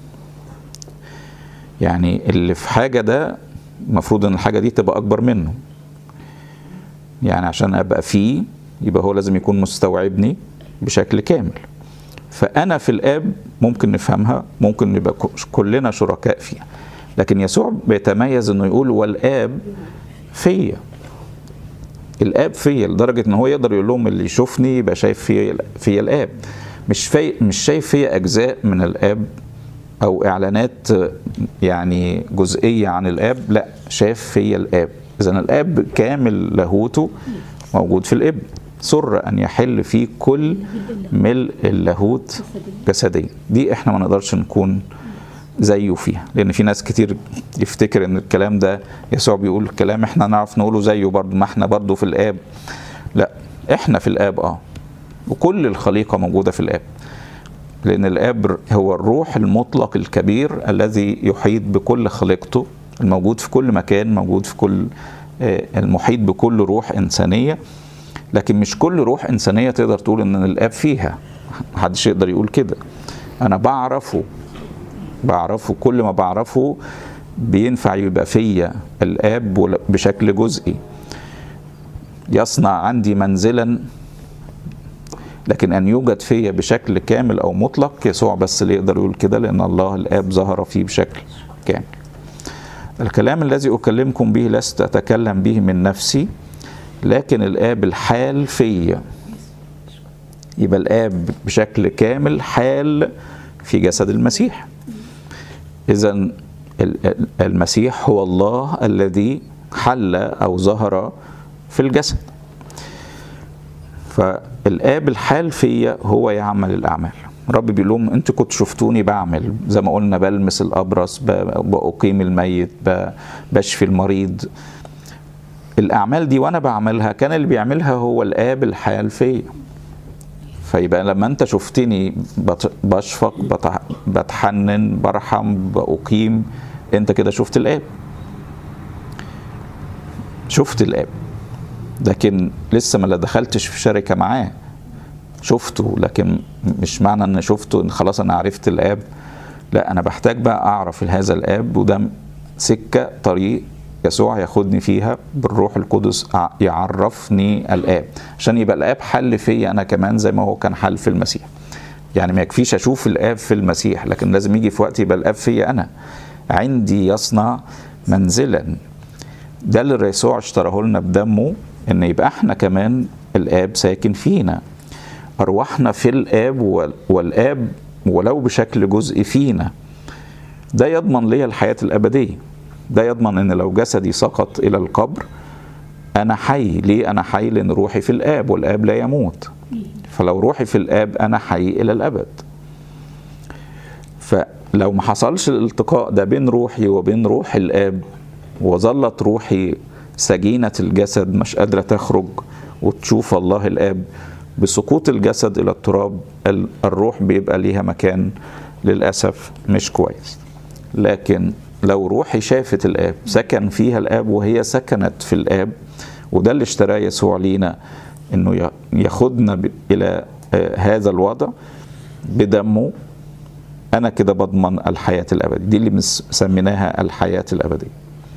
يعني اللي في حاجه ده المفروض ان الحاجه دي تبقى اكبر منه يعني عشان ابقى فيه يبقى هو لازم يكون مستوعبني بشكل كامل فانا في الاب ممكن نفهمها ممكن نبقى ك- كلنا شركاء فيها لكن يسوع بيتميز انه يقول والاب فيا الاب فيا لدرجه ان هو يقدر يقول لهم اللي يشوفني يبقى شايف فيا فيا الاب مش في مش شايف فيا اجزاء من الاب او اعلانات يعني جزئيه عن الاب لا شاف فيا الاب اذا الاب كامل لاهوته موجود في الابن سر ان يحل فيه كل ملء اللاهوت جسديا دي احنا ما نقدرش نكون زيه فيها لان في ناس كتير يفتكر ان الكلام ده يسوع بيقول الكلام احنا نعرف نقوله زيه برضه ما احنا برضه في الاب لا احنا في الاب اه وكل الخليقه موجوده في الاب لأن الآب هو الروح المطلق الكبير الذي يحيط بكل خليقته الموجود في كل مكان موجود في كل آه، المحيط بكل روح إنسانية لكن مش كل روح إنسانية تقدر تقول إن الآب فيها محدش يقدر يقول كده أنا بعرفه بعرفه كل ما بعرفه بينفع يبقى فيا الآب ولا- بشكل جزئي يصنع عندي منزلا لكن ان يوجد فيا بشكل كامل او مطلق يسوع بس اللي يقدر يقول كده لان الله الاب ظهر فيه بشكل كامل الكلام الذي اكلمكم به لست اتكلم به من نفسي لكن الاب الحال فيا يبقى الاب بشكل كامل حال في جسد المسيح اذا المسيح هو الله الذي حل او ظهر في الجسد فالاب الحال فيا هو يعمل الاعمال رب بيقول لهم انتوا كنتوا شفتوني بعمل زي ما قلنا بلمس الابرص ب- باقيم الميت ب- بشفي المريض الاعمال دي وانا بعملها كان اللي بيعملها هو الاب الحال فيا فيبقى لما انت شفتني بت- بشفق بتح- بتحنن برحم باقيم انت كده شفت الاب شفت الاب لكن لسه ما لا دخلتش في شركه معاه شفته لكن مش معنى ان شفته ان خلاص انا عرفت الاب لا انا بحتاج بقى اعرف هذا الاب وده سكه طريق يسوع ياخدني فيها بالروح القدس ع- يعرفني الاب عشان يبقى الاب حل فيا انا كمان زي ما هو كان حل في المسيح يعني ما يكفيش اشوف الاب في المسيح لكن لازم يجي في وقت يبقى الاب فيا انا عندي يصنع منزلا ده اللي يسوع اشتراه لنا بدمه ان يبقى احنا كمان الاب ساكن فينا ارواحنا في الاب وال- والاب ولو بشكل جزئي فينا ده يضمن لي الحياه الابديه ده يضمن ان لو جسدي سقط الى القبر انا حي ليه انا حي لان روحي في الاب والاب لا يموت فلو روحي في الاب انا حي الى الابد فلو ما حصلش الالتقاء ده بين روحي وبين روح الاب وظلت روحي سجينة الجسد مش قادرة تخرج وتشوف الله الآب بسقوط الجسد إلى التراب ال- الروح بيبقى ليها مكان للأسف مش كويس لكن لو روحي شافت الآب سكن فيها الآب وهي سكنت في الآب وده اللي اشتراه يسوع لينا انه ي- ياخدنا ب- الى آه، هذا الوضع بدمه انا كده بضمن الحياه الابديه دي اللي مس- سميناها الحياه الابديه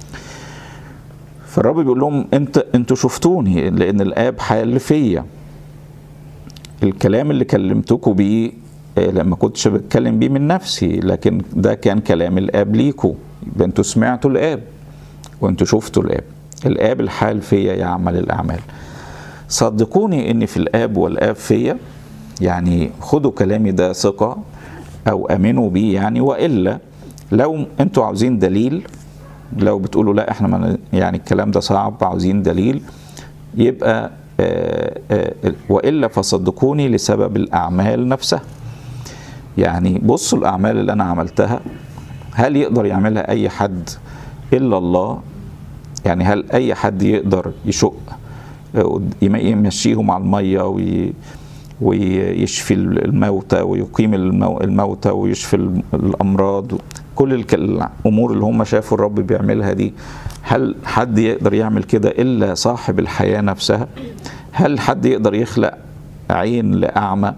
فالرب بيقول لهم انت انتوا شفتوني لان الاب حال فيا الكلام اللي كلمتكم بيه آه، لما كنتش بتكلم بيه من نفسي لكن ده كان كلام الاب ليكوا يبقى انتوا سمعتوا الاب وانتوا شفتوا الاب الاب الحال فيا يعمل الاعمال صدقوني ان في الاب والاب فيا يعني خدوا كلامي ده ثقه او امنوا بيه يعني والا لو انتوا عاوزين دليل لو بتقولوا لا احنا ما يعني الكلام ده صعب عاوزين دليل يبقى آه، آه، والا فصدقوني لسبب الاعمال نفسها يعني بصوا الاعمال اللي انا عملتها هل يقدر يعملها اي حد الا الله يعني هل اي حد يقدر يشق آه، يم- يمشيهم على الميه وي ويشفي الموتى ويقيم المو- الموتى ويشفي ال- الامراض كل الك- الامور اللي هم شافوا الرب بيعملها دي هل حد يقدر يعمل كده الا صاحب الحياه نفسها هل حد يقدر يخلق عين لاعمى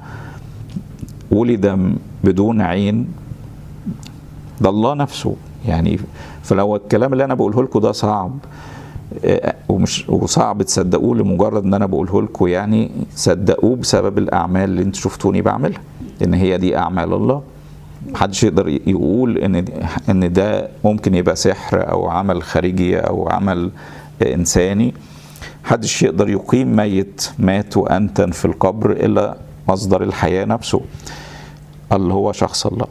ولد بدون عين ده الله نفسه يعني فلو الكلام اللي انا بقوله لكم ده صعب آه، ومش وصعب تصدقوه لمجرد ان انا بقوله لكم يعني صدقوه بسبب الاعمال اللي انتوا شفتوني بعملها ان هي دي اعمال الله محدش يقدر يقول ان ان ده ممكن يبقى سحر او عمل خارجي او عمل انساني محدش يقدر يقيم ميت مات وانتن في القبر الا مصدر الحياه نفسه اللي هو شخص الله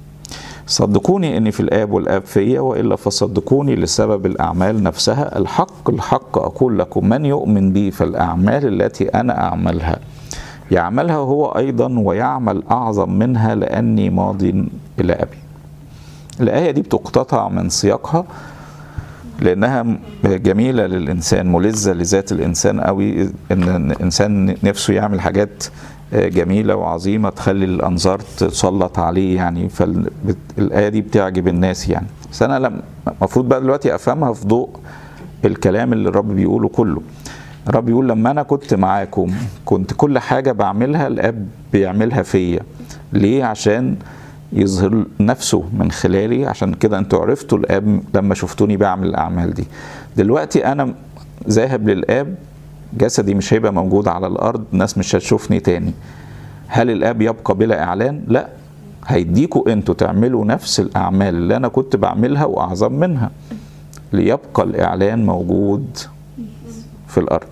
صدقوني اني في الاب والاب فيا والا فصدقوني لسبب الاعمال نفسها الحق الحق اقول لكم من يؤمن بي فالاعمال التي انا اعملها يعملها هو ايضا ويعمل اعظم منها لاني ماض الى ابي الايه دي بتقتطع من سياقها لانها جميله للانسان ملذه لذات الانسان قوي ان الانسان نفسه يعمل حاجات جميله وعظيمه تخلي الانظار تسلط عليه يعني فالايه دي بتعجب الناس يعني بس انا لما المفروض بقى دلوقتي افهمها في ضوء الكلام اللي الرب بيقوله كله الرب بيقول لما انا كنت معاكم كنت كل حاجه بعملها الاب بيعملها فيا ليه عشان يظهر نفسه من خلالي عشان كده انتوا عرفتوا الاب لما شفتوني بعمل الاعمال دي دلوقتي انا ذاهب للاب جسدي مش هيبقى موجود على الارض الناس مش هتشوفني تاني هل الاب يبقى بلا اعلان لا هيديكوا انتوا تعملوا نفس الاعمال اللي انا كنت بعملها واعظم منها ليبقى الاعلان موجود في الارض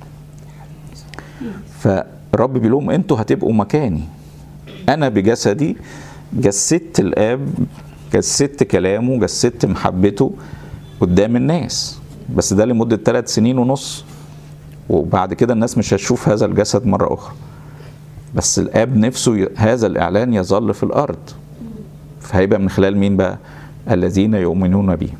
فرب بيقول لهم انتوا هتبقوا مكاني انا بجسدي جسدت الاب جسدت كلامه جسدت محبته قدام الناس بس ده لمده ثلاث سنين ونص وبعد كده الناس مش هتشوف هذا الجسد مره اخرى بس الاب نفسه هذا الاعلان يظل في الارض فهيبقى من خلال مين بقى الذين يؤمنون به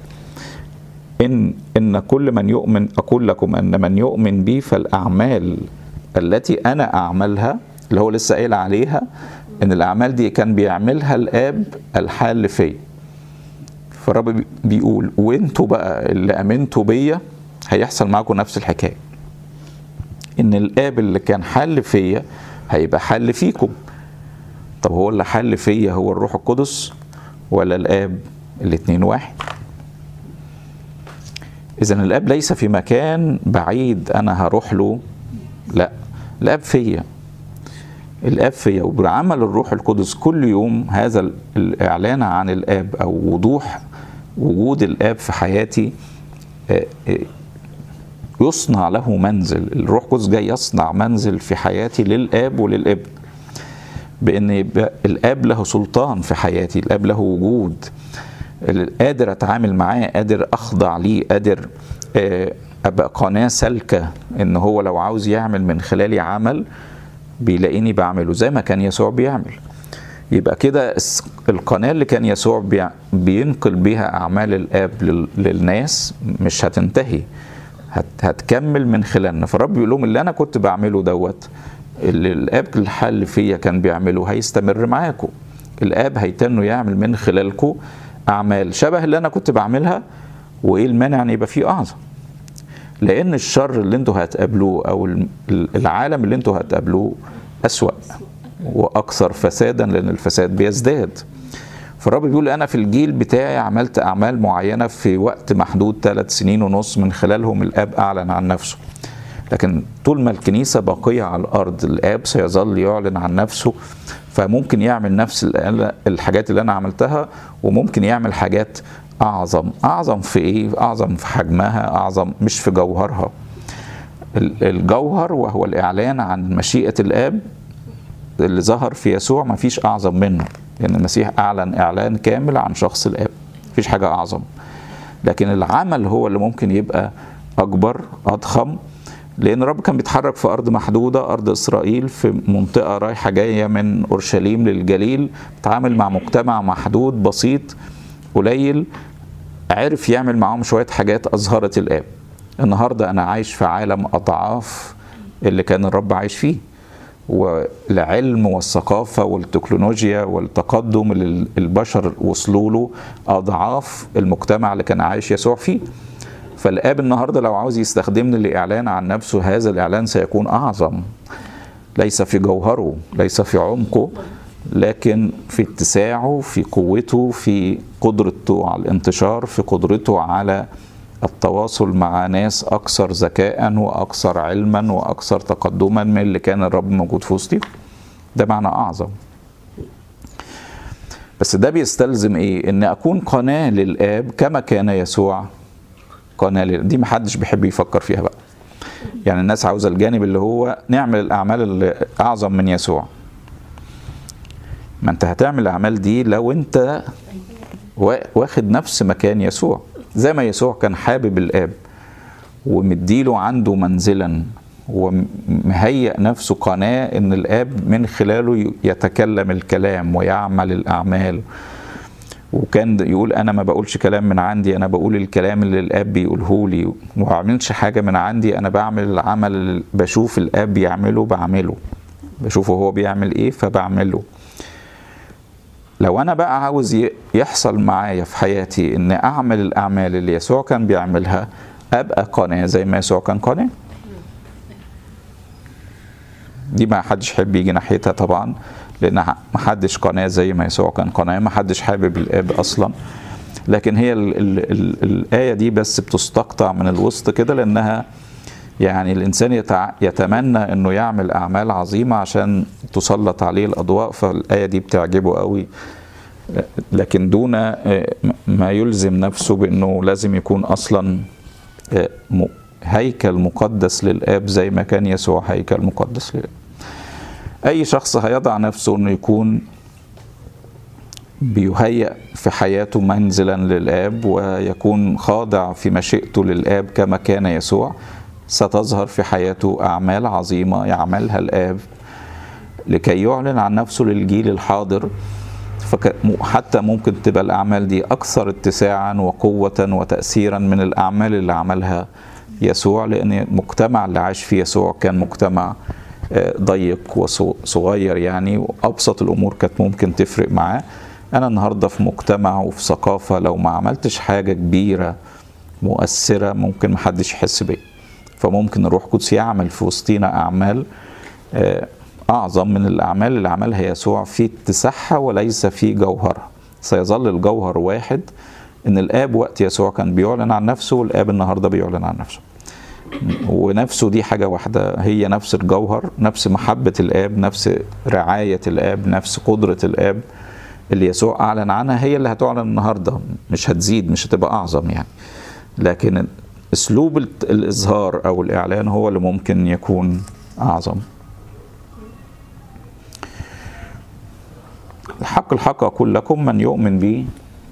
ان ان كل من يؤمن اقول لكم ان من يؤمن بي فالاعمال التي انا اعملها اللي هو لسه قايل عليها ان الاعمال دي كان بيعملها الاب الحال فيا فالرب بيقول وانتوا بقى اللي امنتوا بيا هيحصل معاكم نفس الحكايه ان الاب اللي كان حل فيا هيبقى حل فيكم طب هو اللي حل فيا هو الروح القدس ولا الاب الاتنين واحد اذا الاب ليس في مكان بعيد انا هروح له لا الاب فيا الاب فيا وبعمل الروح القدس كل يوم هذا الاعلان عن الاب او وضوح وجود الاب في حياتي يصنع له منزل الروح القدس جاي يصنع منزل في حياتي للاب وللابن بان الاب له سلطان في حياتي الاب له وجود قادر اتعامل معاه قادر اخضع ليه قادر ابقى قناه سالكه ان هو لو عاوز يعمل من خلالي عمل بيلاقيني بعمله زي ما كان يسوع بيعمل يبقى كده القناه اللي كان يسوع بينقل بيها اعمال الاب للناس مش هتنتهي هتكمل من خلالنا فالرب يقول لهم اللي انا كنت بعمله دوت اللي الاب الحل فيا كان بيعمله هيستمر معاكم الاب هيتنه يعمل من خلالكم اعمال شبه اللي انا كنت بعملها وايه المانع ان يبقى فيه اعظم لان الشر اللي انتوا هتقابلوه او العالم اللي انتوا هتقابلوه أسوأ وأكثر فسادا لأن الفساد بيزداد فالرب بيقول أنا في الجيل بتاعي عملت أعمال معينة في وقت محدود ثلاث سنين ونص من خلالهم الآب أعلن عن نفسه لكن طول ما الكنيسة باقية على الأرض الآب سيظل يعلن عن نفسه فممكن يعمل نفس الحاجات اللي أنا عملتها وممكن يعمل حاجات أعظم أعظم في إيه؟ أعظم في حجمها أعظم مش في جوهرها الجوهر وهو الإعلان عن مشيئة الآب اللي ظهر في يسوع ما فيش أعظم منه لأن يعني المسيح أعلن إعلان كامل عن شخص الآب مفيش حاجة أعظم لكن العمل هو اللي ممكن يبقى أكبر أضخم لأن الرب كان بيتحرك في أرض محدودة أرض إسرائيل في منطقة رايحة جاية من أورشليم للجليل بيتعامل مع مجتمع محدود بسيط قليل عرف يعمل معاهم شوية حاجات أظهرت الآب النهاردة أنا عايش في عالم أضعاف اللي كان الرب عايش فيه والعلم والثقافة والتكنولوجيا والتقدم اللي البشر وصلوا له أضعاف المجتمع اللي كان عايش يسوع فيه فالآب النهاردة لو عاوز يستخدمني لإعلان عن نفسه هذا الإعلان سيكون أعظم ليس في جوهره ليس في عمقه لكن في اتساعه في قوته في قدرته على الانتشار في قدرته على التواصل مع ناس اكثر ذكاء واكثر علما واكثر تقدما من اللي كان الرب موجود في وسطهم ده معنى اعظم بس ده بيستلزم ايه ان اكون قناه للاب كما كان يسوع قناه لل... دي محدش بيحب يفكر فيها بقى يعني الناس عاوزه الجانب اللي هو نعمل الاعمال اللي اعظم من يسوع ما انت هتعمل الاعمال دي لو انت واخد نفس مكان يسوع زي ما يسوع كان حابب الاب ومديله عنده منزلا ومهيئ نفسه قناه ان الاب من خلاله يتكلم الكلام ويعمل الاعمال وكان يقول انا ما بقولش كلام من عندي انا بقول الكلام اللي الاب بيقوله لي وما بعملش حاجه من عندي انا بعمل العمل اللي بشوف الاب بيعمله بعمله بشوفه هو بيعمل ايه فبعمله لو انا بقى عاوز يحصل معايا في حياتي ان اعمل الاعمال اللي يسوع كان بيعملها ابقى قناه زي ما يسوع كان قناه دي ما حدش يحب يجي ناحيتها طبعا لان ما حدش قناه زي ما يسوع كان قناه ما حدش حابب الاب اصلا لكن هي ال ال ال الايه دي بس بتستقطع من الوسط كده لانها يعني الانسان يتع... يتمنى انه يعمل اعمال عظيمه عشان تسلط عليه الاضواء فالايه دي بتعجبه قوي لكن دون ما يلزم نفسه بانه لازم يكون اصلا هيكل مقدس للاب زي ما كان يسوع هيكل مقدس للاب اي شخص هيضع نفسه انه يكون بيهيأ في حياته منزلا للاب ويكون خاضع في مشيئته للاب كما كان يسوع ستظهر في حياته أعمال عظيمة يعملها الآب لكي يعلن عن نفسه للجيل الحاضر حتى ممكن تبقى الأعمال دي أكثر اتساعا وقوة وتأثيرا من الأعمال اللي عملها يسوع لأن المجتمع اللي عاش فيه يسوع كان مجتمع ضيق وصغير يعني وأبسط الأمور كانت ممكن تفرق معاه أنا النهاردة في مجتمع وفي ثقافة لو ما عملتش حاجة كبيرة مؤثرة ممكن محدش يحس بيا فممكن الروح القدس يعمل في وسطينا اعمال اعظم من الاعمال اللي عملها يسوع في اتساعها وليس في جوهرها سيظل الجوهر واحد ان الاب وقت يسوع كان بيعلن عن نفسه والاب النهارده بيعلن عن نفسه ونفسه دي حاجه واحده هي نفس الجوهر نفس محبه الاب نفس رعايه الاب نفس قدره الاب اللي يسوع اعلن عنها هي اللي هتعلن النهارده مش هتزيد مش هتبقى اعظم يعني لكن اسلوب الاظهار او الاعلان هو اللي ممكن يكون اعظم الحق الحق اقول لكم من يؤمن بي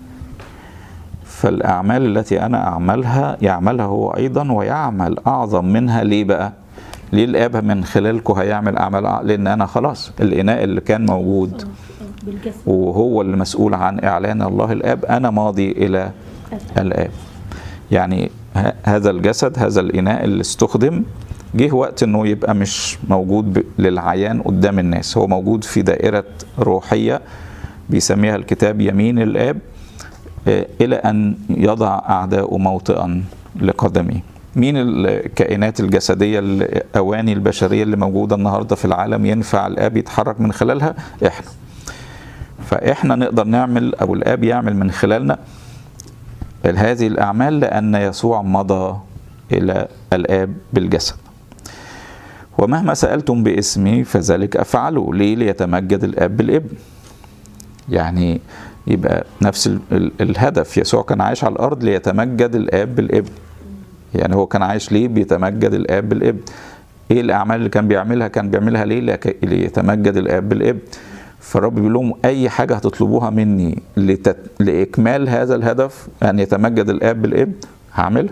فالاعمال التي انا اعملها يعملها هو ايضا ويعمل اعظم منها ليه بقى ليه الاب من خلالكم هيعمل اعمال لان انا خلاص الاناء اللي كان موجود وهو اللي مسؤول عن اعلان الله الاب انا ماضي الى الاب يعني هذا الجسد هذا الاناء اللي استخدم جه وقت انه يبقى مش موجود للعيان قدام الناس هو موجود في دائره روحيه بيسميها الكتاب يمين الاب الى ان يضع اعداؤه موطئا لقدمه مين الكائنات الجسدية الأواني البشرية اللي موجودة النهاردة في العالم ينفع الآب يتحرك من خلالها إحنا فإحنا نقدر نعمل أو الآب يعمل من خلالنا هذه الأعمال لأن يسوع مضى إلى الآب بالجسد ومهما سألتم باسمي فذلك أفعله ليه ليتمجد الآب بالابن يعني يبقى نفس ال ال الهدف يسوع كان عايش على الأرض ليتمجد الآب بالابن يعني هو كان عايش ليه بيتمجد الآب بالابن ايه الأعمال اللي كان بيعملها كان بيعملها ليه ليتمجد الآب بالابن فالرب بيقول لهم اي حاجه هتطلبوها مني لتت... لاكمال هذا الهدف ان يتمجد الاب بالابن هعملها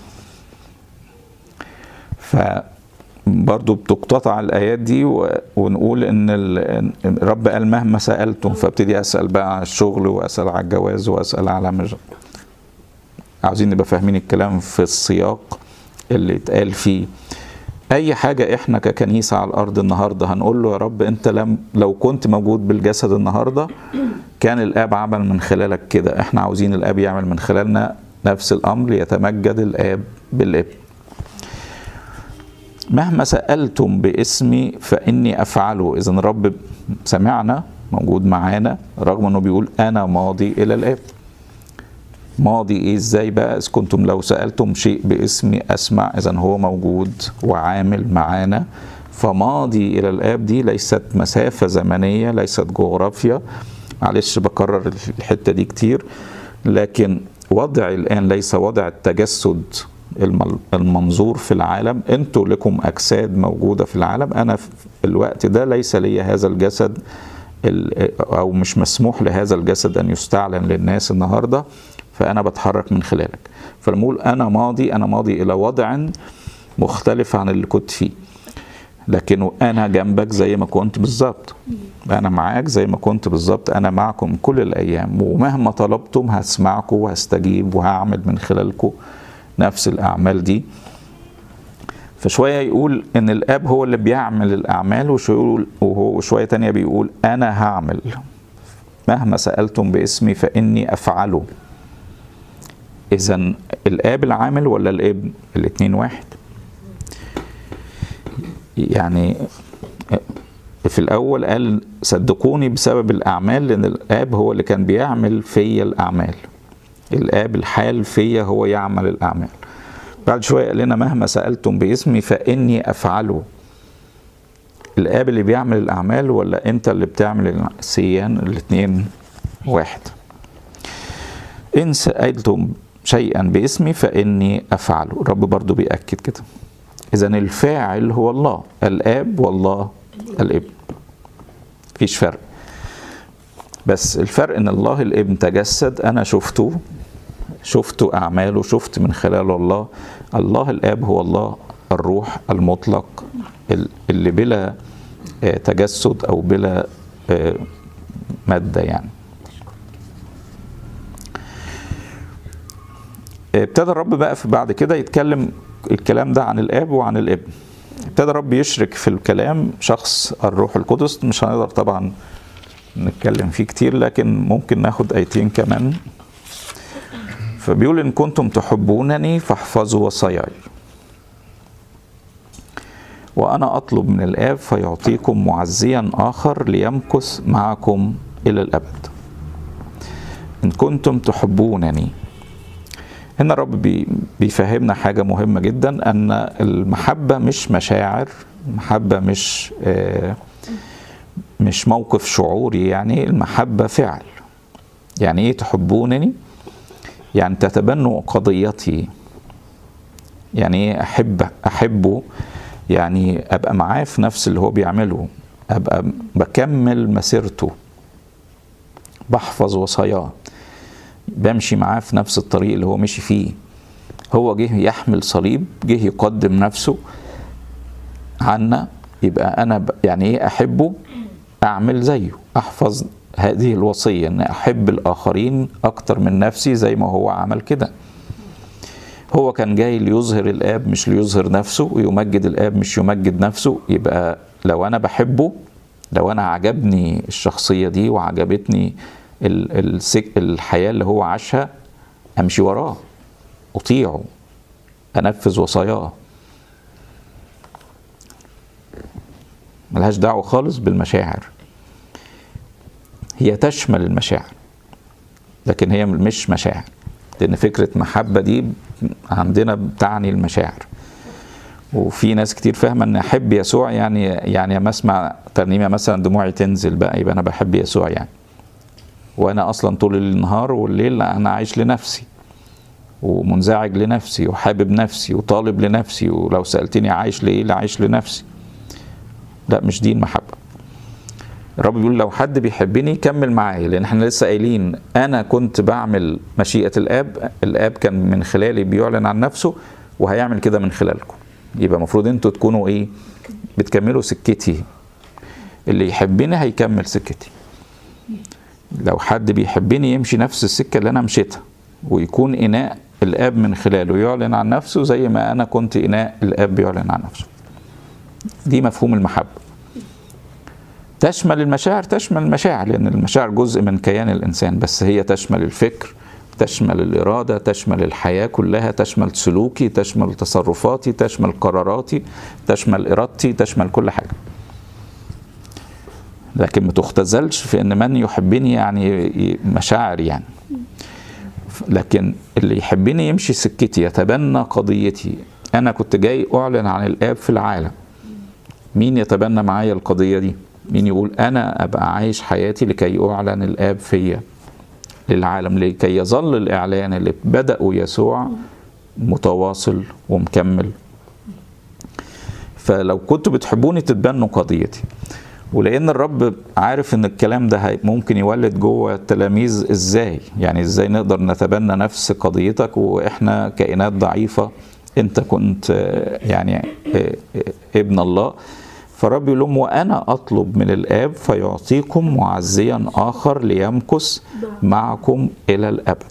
ف برضو بتقتطع الايات دي و... ونقول ان ال... الرب قال مهما سالتم فابتدي اسال بقى على الشغل واسال على الجواز واسال على مج... عاوزين نبقى فاهمين الكلام في السياق اللي اتقال فيه اي حاجه احنا ككنيسه على الارض النهارده هنقول له يا رب انت لم لو كنت موجود بالجسد النهارده كان الاب عمل من خلالك كده احنا عاوزين الاب يعمل من خلالنا نفس الامر ليتمجد الاب بالابن مهما سالتم باسمي فاني افعله اذا الرب سمعنا موجود معانا رغم انه بيقول انا ماضي الى الاب ماضي ايه ازاي بقى اذ كنتم لو سالتم شيء باسمي اسمع اذا هو موجود وعامل معانا فماضي الى الاب دي ليست مسافه زمنيه ليست جغرافيا معلش بكرر الحته دي كتير لكن وضعي الان ليس وضع التجسد المنظور في العالم انتوا لكم اجساد موجوده في العالم انا في الوقت ده ليس لي هذا الجسد او مش مسموح لهذا الجسد ان يستعلن للناس النهارده فانا بتحرك من خلالك فنقول انا ماضي انا ماضي الى وضع مختلف عن اللي كنت فيه لكن انا جنبك زي ما كنت بالظبط انا معاك زي ما كنت بالظبط انا معكم كل الايام ومهما طلبتم هسمعكم وهستجيب وهعمل من خلالكم نفس الاعمال دي فشوية يقول إن الآب هو اللي بيعمل الأعمال وشوية وهو شوية تانية بيقول أنا هعمل مهما سألتم باسمي فإني أفعله إذا الآب العامل ولا الابن؟ الاتنين واحد يعني في الأول قال صدقوني بسبب الأعمال لأن الآب هو اللي كان بيعمل فيا الأعمال الآب الحال فيا هو يعمل الأعمال بعد شوية قال لنا مهما سألتم باسمي فإني أفعله الآب اللي بيعمل الأعمال ولا أنت اللي بتعمل السيان الاتنين واحد إن سألتم شيئا باسمي فإني أفعله الرب برضو بيأكد كده إذا الفاعل هو الله الآب والله الابن مفيش فرق بس الفرق ان الله الابن تجسد انا شفته شفت اعماله شفت من خلاله الله الله الاب هو الله الروح المطلق اللي بلا تجسد او بلا ماده يعني ابتدى الرب بقى في بعد كده يتكلم الكلام ده عن الاب وعن الابن ابتدى الرب يشرك في الكلام شخص الروح القدس مش هنقدر طبعا نتكلم فيه كتير لكن ممكن ناخد ايتين كمان فبيقول ان كنتم تحبونني فاحفظوا وصاياي وانا اطلب من الاب فيعطيكم معزيا اخر ليمكث معكم الى الابد ان كنتم تحبونني هنا الرب بيفهمنا حاجة مهمة جدا أن المحبة مش مشاعر المحبة مش آه مش موقف شعوري يعني المحبة فعل يعني ايه تحبونني يعني تتبنوا قضيتي يعني ايه احب احبه يعني ابقى معاه في نفس اللي هو بيعمله ابقى بكمل مسيرته بحفظ وصاياه بمشي معاه في نفس الطريق اللي هو مشي فيه هو جه يحمل صليب جه يقدم نفسه عنا يبقى انا يعني ايه احبه اعمل زيه احفظ هذه الوصيه ان احب الاخرين اكتر من نفسي زي ما هو عمل كده هو كان جاي ليظهر الاب مش ليظهر نفسه ويمجد الاب مش يمجد نفسه يبقى لو انا بحبه لو انا عجبني الشخصيه دي وعجبتني الحياه اللي هو عاشها امشي وراه اطيعه انفذ وصاياه ملهاش دعوه خالص بالمشاعر هي تشمل المشاعر لكن هي مش مشاعر لان فكره محبه دي عندنا بتعني المشاعر وفي ناس كتير فاهمه ان احب يسوع يعني يعني لما اسمع ترنيمه مثلا دموعي تنزل بقى يبقى انا بحب يسوع يعني وانا اصلا طول النهار والليل انا عايش لنفسي ومنزعج لنفسي وحابب نفسي وطالب لنفسي ولو سالتني عايش لايه لا عايش لنفسي لا مش دي المحبه الرب بيقول لو حد بيحبني كمل معايا لان احنا لسه قايلين انا كنت بعمل مشيئه الاب الاب كان من خلالي بيعلن عن نفسه وهيعمل كده من خلالكم يبقى المفروض انتوا تكونوا ايه بتكملوا سكتي اللي يحبني هيكمل سكتي لو حد بيحبني يمشي نفس السكه اللي انا مشيتها ويكون اناء الاب من خلاله يعلن عن نفسه زي ما انا كنت اناء الاب بيعلن عن نفسه دي مفهوم المحبه تشمل المشاعر تشمل المشاعر لان المشاعر جزء من كيان الانسان بس هي تشمل الفكر تشمل الاراده تشمل الحياه كلها تشمل سلوكي تشمل تصرفاتي تشمل قراراتي تشمل ارادتي تشمل كل حاجه لكن ما تختزلش في ان من يحبني يعني مشاعر يعني لكن اللي يحبني يمشي سكتي يتبنى قضيتي انا كنت جاي اعلن عن الاب في العالم مين يتبنى معايا القضيه دي مين يقول انا ابقى عايش حياتي لكي اعلن الاب فيا للعالم لكي يظل الاعلان اللي بدأه يسوع متواصل ومكمل فلو كنتوا بتحبوني تتبنوا قضيتي ولان الرب عارف ان الكلام ده ممكن يولد جوه التلاميذ ازاي يعني ازاي نقدر نتبنى نفس قضيتك واحنا كائنات ضعيفه انت كنت يعني ابن الله فالرب يقول لهم وانا اطلب من الاب فيعطيكم معزيا اخر ليمكث معكم الى الابد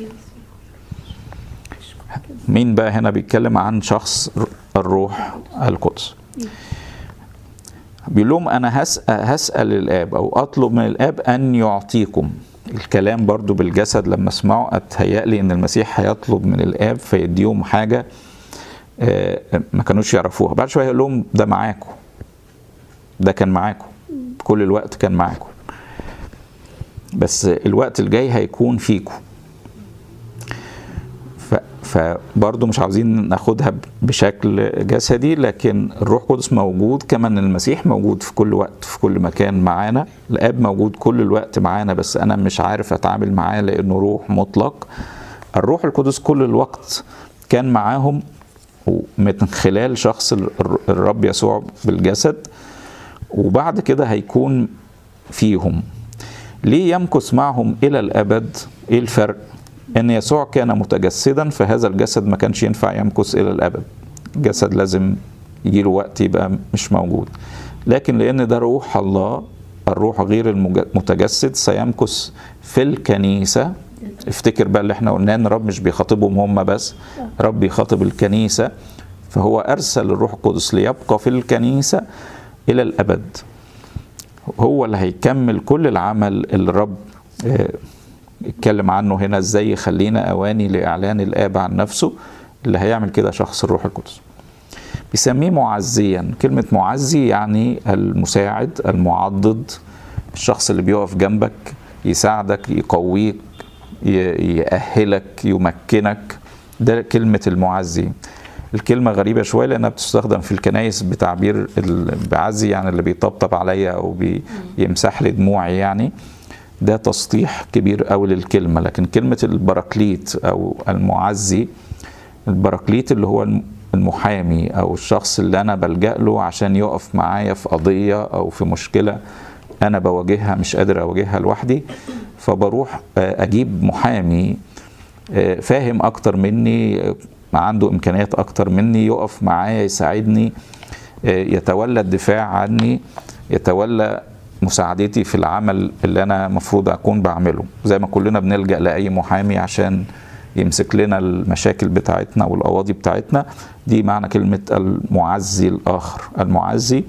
مين بقى هنا بيتكلم عن شخص الروح القدس بيقول لهم انا هسأل, هسأل الاب او اطلب من الاب ان يعطيكم الكلام برضو بالجسد لما اسمعه اتهيألي ان المسيح هيطلب من الاب فيديهم حاجة ما كانوش يعرفوها بعد شوية يقول لهم ده معاكم ده كان معاكم كل الوقت كان معاكم بس الوقت الجاي هيكون فيكم فبرضه مش عاوزين ناخدها بشكل جسدي لكن الروح القدس موجود كمان المسيح موجود في كل وقت في كل مكان معانا الاب موجود كل الوقت معانا بس انا مش عارف اتعامل معاه لانه روح مطلق الروح القدس كل الوقت كان معاهم من خلال شخص الرب يسوع بالجسد وبعد كده هيكون فيهم ليه يمكث معهم الى الابد ايه الفرق ان يسوع كان متجسدا فهذا الجسد ما كانش ينفع يمكث الى الابد الجسد لازم يجي له وقت يبقى مش موجود لكن لان ده روح الله الروح غير المتجسد سيمكث في الكنيسه افتكر بقى اللي احنا قلناه ان رب مش بيخاطبهم هم بس رب بيخاطب الكنيسه فهو ارسل الروح القدس ليبقى في الكنيسه الى الابد هو اللي هيكمل كل العمل اللي الرب اتكلم عنه هنا ازاي يخلينا اواني لاعلان الاب عن نفسه اللي هيعمل كده شخص الروح القدس بيسميه معزيا كلمة معزي يعني المساعد المعضد الشخص اللي بيقف جنبك يساعدك يقويك يأهلك يمكنك ده كلمة المعزي الكلمة غريبة شوية لأنها بتستخدم في الكنايس بتعبير بعزي يعني اللي بيطبطب عليا أو بيمسح لي دموعي يعني ده تسطيح كبير قوي للكلمة لكن كلمة البراكليت أو المعزي البراكليت اللي هو المحامي أو الشخص اللي أنا بلجأ له عشان يقف معايا في قضية أو في مشكلة أنا بواجهها مش قادر أواجهها لوحدي فبروح أجيب محامي فاهم أكتر مني عنده إمكانيات أكتر مني يقف معايا يساعدني يتولى الدفاع عني يتولى مساعدتي في العمل اللي انا مفروض اكون بعمله زي ما كلنا بنلجا لاي محامي عشان يمسك لنا المشاكل بتاعتنا والقواضي بتاعتنا دي معنى كلمه المعزي الاخر المعزي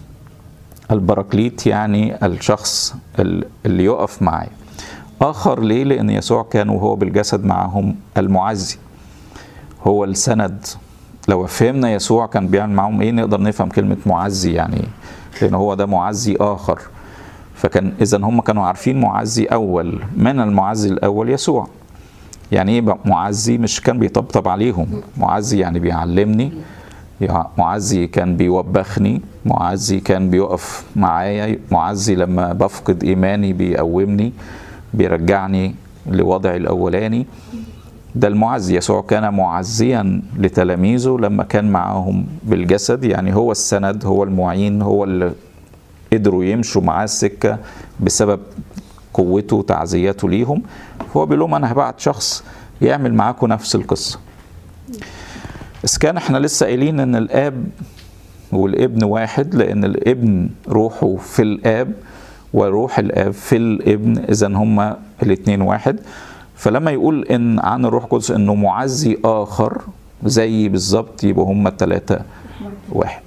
البراكليت يعني الشخص اللي يقف معايا اخر ليه لان يسوع كان وهو بالجسد معهم المعزي هو السند لو فهمنا يسوع كان بيعمل معاهم ايه نقدر نفهم كلمه معزي يعني ايه لان هو ده معزي اخر فكان اذا هم كانوا عارفين معزي اول من المعزي الاول يسوع يعني ايه بقى معزي مش كان بيطبطب عليهم معزي يعني بيعلمني يع- معزي كان بيوبخني معزي كان بيقف معايا معزي لما بفقد ايماني بيقومني بيرجعني لوضعي الاولاني ده المعزي يسوع كان معزيا لتلاميذه لما كان معاهم بالجسد يعني هو السند هو المعين هو اللي قدروا يمشوا معاه السكه بسبب قوته وتعزيته ليهم هو بيقول لهم انا هبعت شخص يعمل معاكم نفس القصه بس كان احنا لسه قايلين ان الاب والابن واحد لان الابن روحه في الاب وروح الاب في الابن اذا هما الاثنين واحد فلما يقول ان عن الروح القدس انه معزي اخر زي بالظبط يبقى هما الثلاثه واحد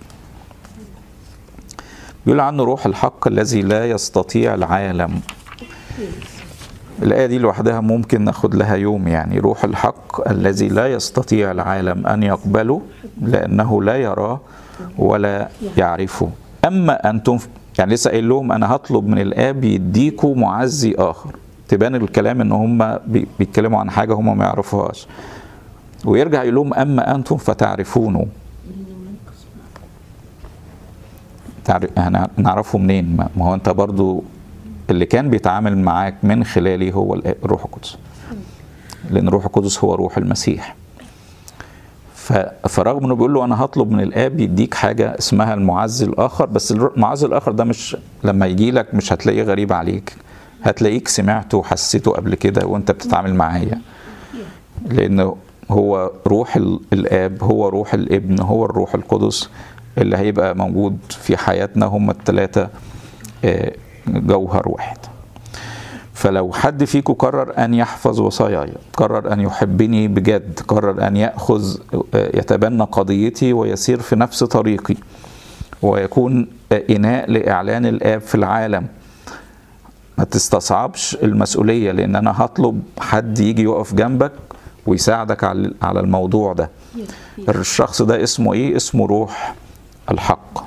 يقول عنه روح الحق الذي لا يستطيع العالم الآية دي لوحدها ممكن ناخد لها يوم يعني روح الحق الذي لا يستطيع العالم أن يقبله لأنه لا يراه ولا يعرفه أما أنتم يعني لسه قايل لهم أنا هطلب من الآب يديكوا معزي آخر تبان الكلام إن هم بي- بيتكلموا عن حاجة هم ما يعرفوهاش ويرجع يقول لهم أما أنتم فتعرفونه تعرف هن- نعرفه منين ما ما هو انت برضو اللي كان بيتعامل معاك من خلالي هو الآ- الروح القدس لان الروح القدس هو روح المسيح ف- فرغم انه بيقول له انا هطلب من الاب يديك حاجه اسمها المعزي الاخر بس الر- المعزي الاخر ده مش لما يجي لك مش هتلاقيه غريب عليك هتلاقيك سمعته وحسيته قبل كده وانت بتتعامل معايا لانه هو روح ال- الاب هو روح الابن هو الروح القدس اللي هيبقى موجود في حياتنا هم الثلاثه جوهر واحد فلو حد فيكم قرر ان يحفظ وصاياي قرر ان يحبني بجد قرر ان ياخذ آه، يتبنى قضيتي ويسير في نفس طريقي ويكون آه، اناء لاعلان الاب في العالم ما تستصعبش المسؤوليه لان انا هطلب حد يجي يقف جنبك ويساعدك على على الموضوع ده الشخص ده اسمه ايه اسمه روح الحق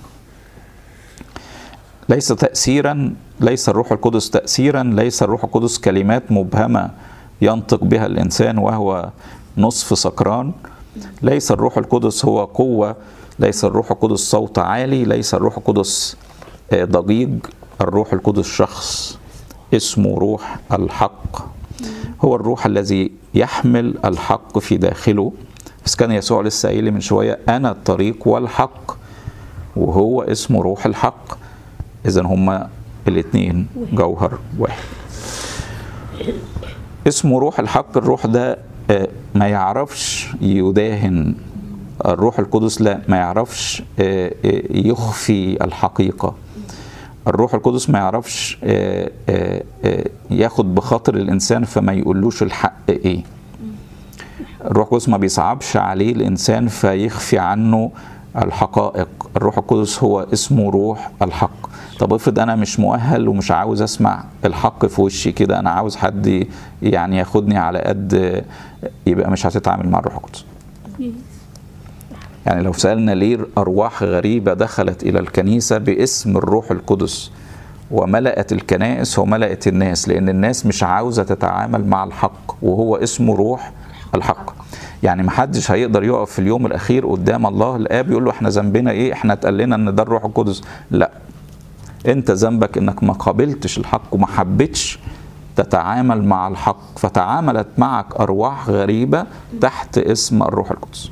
ليس تأثيرا ليس الروح القدس تأثيرا ليس الروح القدس كلمات مبهمة ينطق بها الإنسان وهو نصف سكران ليس الروح القدس هو قوة ليس الروح القدس صوت عالي ليس الروح القدس آه، ضجيج الروح القدس شخص اسمه روح الحق هو الروح الذي يحمل الحق في داخله بس كان يسوع لسه قايل لي من شوية أنا الطريق والحق وهو اسمه روح الحق اذا هما الاثنين جوهر واحد اسمه روح الحق الروح ده آه، ما يعرفش يداهن الروح القدس لا ما يعرفش آه، آه، يخفي الحقيقة الروح القدس ما يعرفش آه، آه، آه، ياخد بخاطر الإنسان فما يقولوش الحق إيه الروح القدس ما بيصعبش عليه الانسان فيخفي عنه الحقائق الروح القدس هو اسمه روح الحق طب افرض انا مش مؤهل ومش عاوز اسمع الحق في وشي كده انا عاوز حد يعني ياخدني على قد يبقى مش هتتعامل مع الروح القدس يعني لو سالنا ليه ارواح غريبه دخلت الى الكنيسه باسم الروح القدس وملأت الكنائس وملأت الناس لأن الناس مش عاوزة تتعامل مع الحق وهو اسمه روح الحق يعني محدش هيقدر يقف في اليوم الأخير قدام الله الآب يقول له احنا ذنبنا ايه احنا اتقال لنا ان ده الروح القدس لا انت ذنبك انك ما قابلتش الحق وما حبيتش تتعامل مع الحق فتعاملت معك أرواح غريبة تحت اسم الروح القدس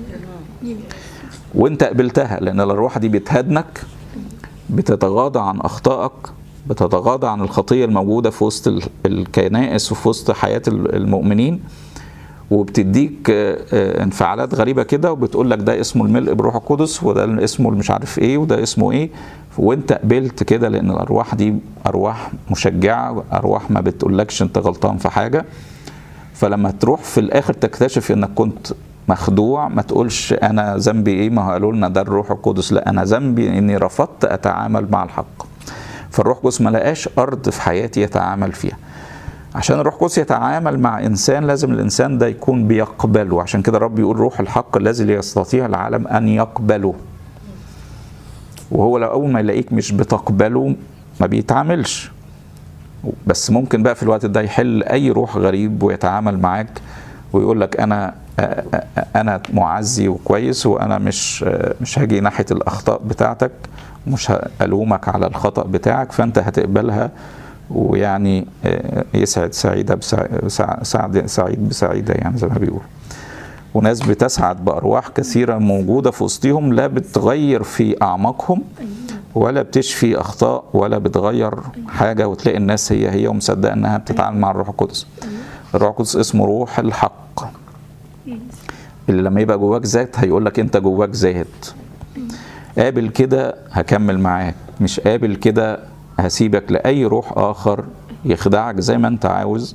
وانت قبلتها لأن الأرواح دي بتهدنك بتتغاضى عن اخطائك بتتغاضى عن الخطيه الموجوده في وسط ال- الكنائس وفي وسط حياه ال- المؤمنين وبتديك آه، آه، انفعالات غريبه كده وبتقول لك ده اسمه الملء بالروح القدس وده اسمه مش عارف ايه وده اسمه ايه وانت قبلت كده لان الارواح دي ارواح مشجعه ارواح ما بتقولكش انت غلطان في حاجه فلما تروح في الاخر تكتشف انك كنت مخدوع ما تقولش انا ذنبي ايه ما قالوا لنا ده الروح القدس لا انا ذنبي اني رفضت اتعامل مع الحق فالروح القدس ما لقاش ارض في حياتي يتعامل فيها عشان الروح القدس يتعامل مع انسان لازم الانسان ده يكون بيقبله عشان كده الرب يقول روح الحق الذي لا يستطيع العالم ان يقبله وهو لو اول ما يلاقيك مش بتقبله ما بيتعاملش بس ممكن بقى في الوقت ده يحل اي روح غريب ويتعامل معاك ويقول لك انا انا معزي وكويس وانا مش مش هاجي ناحيه الاخطاء بتاعتك مش هلومك على الخطا بتاعك فانت هتقبلها ويعني يسعد سعيدة سعد سعيد بسعيدة يعني زي ما بيقول وناس بتسعد بأرواح كثيرة موجودة في وسطهم لا بتغير في أعماقهم ولا بتشفي أخطاء ولا بتغير حاجة وتلاقي الناس هي هي ومصدقة إنها بتتعامل مع الروح القدس الروح القدس اسمه روح الحق اللي لما يبقى جواك ذات هيقول لك أنت جواك ذات قابل كده هكمل معاك مش قابل كده هسيبك لأي روح آخر يخدعك زي ما أنت عاوز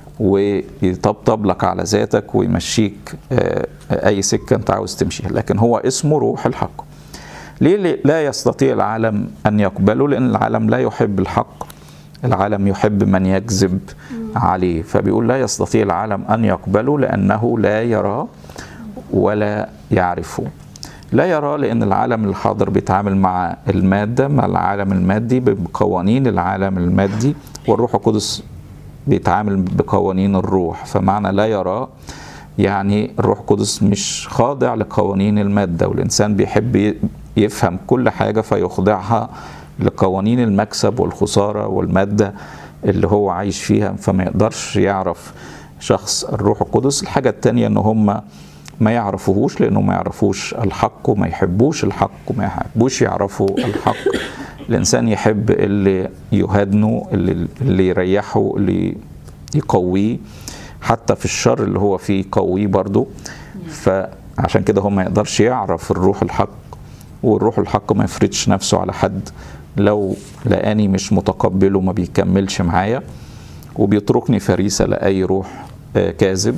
ويطبطب لك على ذاتك ويمشيك أي سكة أنت عاوز تمشيها لكن هو اسمه روح الحق ليه لا يستطيع العالم أن يقبله لأن العالم لا يحب الحق العالم يحب من يكذب عليه فبيقول لا يستطيع العالم أن يقبله لأنه لا يرى ولا يعرفه لا يرى لأن العالم الحاضر بيتعامل مع المادة مع العالم المادي بقوانين العالم المادي والروح القدس بيتعامل بقوانين الروح فمعنى لا يرى يعني الروح القدس مش خاضع لقوانين المادة والإنسان بيحب يفهم كل حاجة فيخضعها لقوانين المكسب والخسارة والمادة اللي هو عايش فيها فما يقدرش يعرف شخص الروح القدس الحاجة التانية ان هم ما يعرفوهوش لانه ما يعرفوش الحق وما يحبوش الحق وما يحبوش يعرفوا الحق الانسان يحب اللي يهادنه اللي, اللي يريحه اللي يقويه حتى في الشر اللي هو فيه يقويه برضه فعشان كده هو ما يقدرش يعرف الروح الحق والروح الحق ما يفرضش نفسه على حد لو لقاني مش متقبله ما بيكملش معايا وبيتركني فريسة لأي روح كاذب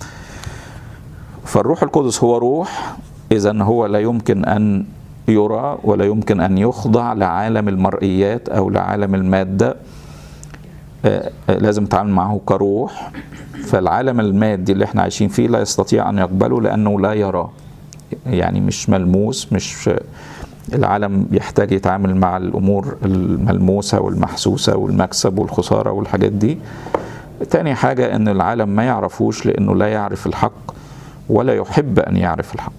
فالروح القدس هو روح إذا هو لا يمكن أن يرى ولا يمكن أن يخضع لعالم المرئيات أو لعالم المادة لازم نتعامل معه كروح فالعالم المادي اللي احنا عايشين فيه لا يستطيع أن يقبله لأنه لا يرى يعني مش ملموس مش العالم يحتاج يتعامل مع الأمور الملموسة والمحسوسة والمكسب والخسارة والحاجات دي تاني حاجة أن العالم ما يعرفوش لأنه لا يعرف الحق ولا يحب أن يعرف الحق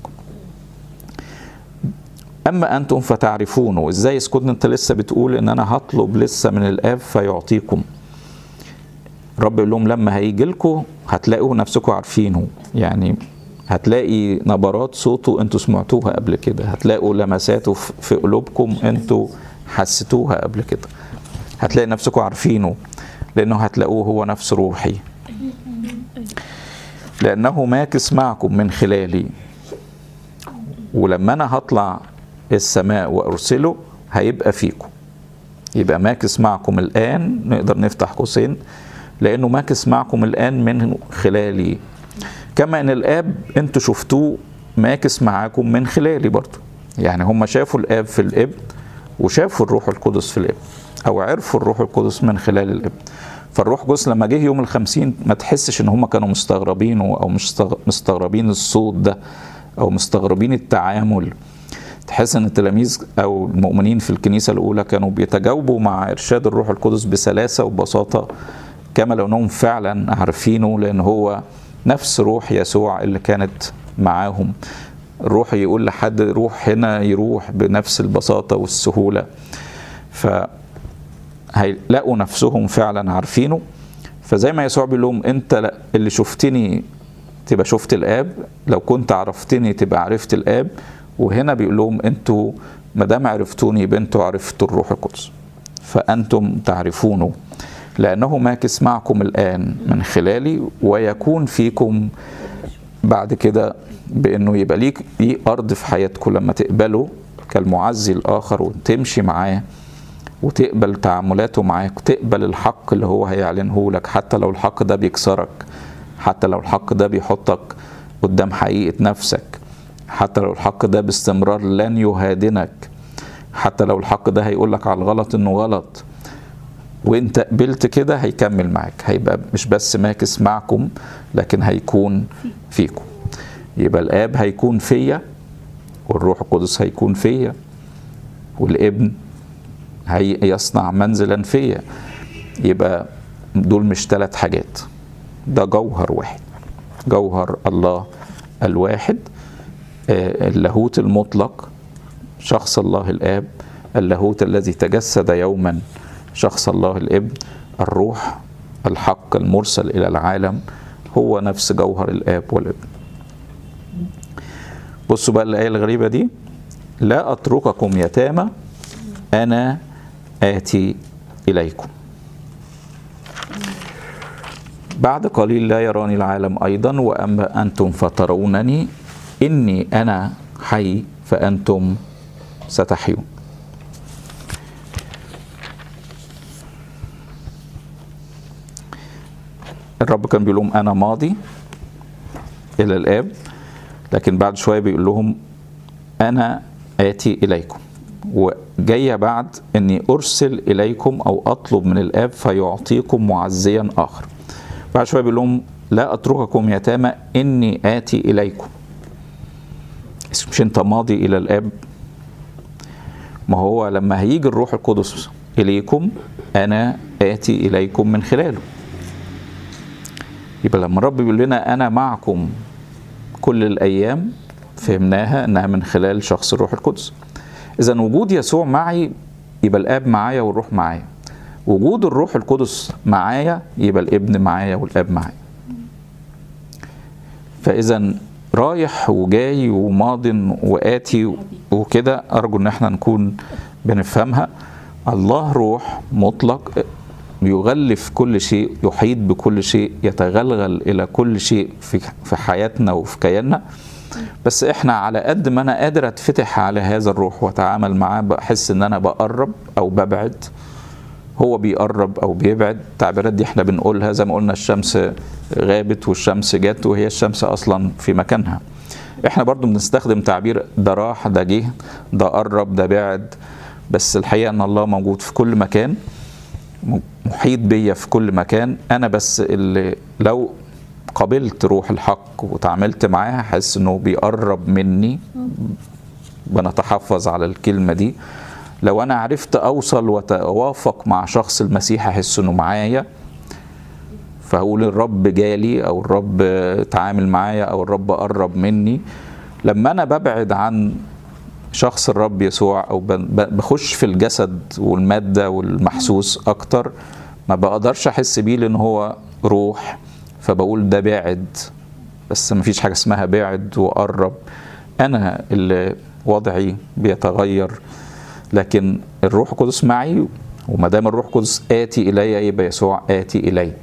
أما أنتم فتعرفونه إزاي اسكت أنت لسه بتقول إن أنا هطلب لسه من الآب فيعطيكم رب يقول لهم لما هيجي لكم هتلاقوا نفسكم عارفينه يعني هتلاقي نبرات صوته انتوا سمعتوها قبل كده هتلاقوا لمساته في قلوبكم انتوا حسيتوها قبل كده هتلاقي نفسكم عارفينه لانه هتلاقوه هو نفس روحي لانه ماكس معكم من خلالي ولما انا هطلع السماء وارسله هيبقى فيكم يبقى ماكس معكم الان نقدر نفتح قوسين لانه ماكس معكم الان من خلالي كما ان الاب انتوا شفتوه ماكس معاكم من خلالي برضه يعني هم شافوا الاب في الابن وشافوا الروح القدس في الابن او عرفوا الروح القدس من خلال الابن فالروح القدس لما جه يوم الخمسين ما تحسش ان هم كانوا مستغربينه او مش مستغربين الصوت ده او مستغربين التعامل تحس ان التلاميذ او المؤمنين في الكنيسه الاولى كانوا بيتجاوبوا مع ارشاد الروح القدس بسلاسه وبساطه كما لو انهم فعلا عارفينه لان هو نفس روح يسوع اللي كانت معاهم الروح يقول لحد روح هنا يروح بنفس البساطة والسهولة فهيلاقوا نفسهم فعلا عارفينه فزي ما يسوع بيقول لهم انت اللي شفتني تبقى شفت الاب لو كنت عرفتني تبقى عرفت الاب وهنا بيقول لهم انتوا ما دام عرفتوني يبقى انتوا عرفتوا الروح القدس فانتم تعرفونه لأنه ماكس معكم الآن من خلالي ويكون فيكم بعد كده بأنه يبقى ليك ليه أرض في حياتكم لما تقبله كالمعزي الآخر وتمشي معاه وتقبل تعاملاته معاك وتقبل الحق اللي هو هيعلنه لك حتى لو الحق ده بيكسرك حتى لو الحق ده بيحطك قدام حقيقة نفسك حتى لو الحق ده باستمرار لن يهادنك حتى لو الحق ده هيقولك على الغلط انه غلط وانت قبلت كده هيكمل معاك هيبقى مش بس ماكس معكم لكن هيكون فيكم يبقى الاب هيكون فيا والروح القدس هيكون فيا والابن هي يصنع منزلا فيا يبقى دول مش ثلاث حاجات ده جوهر واحد جوهر الله الواحد آه، اللاهوت المطلق شخص الله الاب اللاهوت الذي تجسد يوما شخص الله الابن الروح الحق المرسل الى العالم هو نفس جوهر الاب والابن بصوا بقى الايه الغريبه دي لا اترككم يتامى انا اتي اليكم بعد قليل لا يراني العالم ايضا واما انتم فترونني اني انا حي فانتم ستحيون الرب كان بيقول لهم انا ماضي الى الاب لكن بعد شويه بيقول لهم انا اتي اليكم وجايه بعد اني ارسل اليكم او اطلب من الاب فيعطيكم معزيا اخر بعد شويه بيقول لهم لا اترككم يتامى اني اتي اليكم مش انت ماضي الى الاب ما هو لما هيجي الروح القدس اليكم انا اتي اليكم من خلاله يبقى لما الرب بيقول لنا انا معكم كل الايام فهمناها انها من خلال شخص الروح القدس اذا وجود يسوع معي يبقى الاب معايا والروح معايا وجود الروح القدس معايا يبقى الابن معايا والاب معايا فاذا رايح وجاي وماض واتي وكده ارجو ان احنا نكون بنفهمها الله روح مطلق يغلف كل شيء يحيط بكل شيء يتغلغل الى كل شيء في في حياتنا وفي كياننا بس احنا على قد ما انا قادر اتفتح على هذا الروح واتعامل معاه بحس ان انا بقرب او ببعد هو بيقرب او بيبعد التعبيرات دي احنا بنقولها زي ما قلنا الشمس غابت والشمس جت وهي الشمس اصلا في مكانها احنا برضو بنستخدم تعبير ده راح ده جه ده قرب ده بعد بس الحقيقه ان الله موجود في كل مكان محيط بيا في كل مكان انا بس اللي لو قبلت روح الحق وتعاملت معاه هحس انه بيقرب مني بنتحفظ على الكلمه دي لو انا عرفت اوصل واتوافق مع شخص المسيح احس انه معايا فهقول الرب جالي او الرب تعامل معايا او الرب قرب مني لما انا ببعد عن شخص الرب يسوع او بخش في الجسد والماده والمحسوس اكتر ما بقدرش احس بيه لان هو روح فبقول ده بعد بس ما فيش حاجه اسمها بعد وقرب انا اللي وضعي بيتغير لكن الروح القدس معي وما دام الروح القدس اتي الي يبقى يسوع اتي الي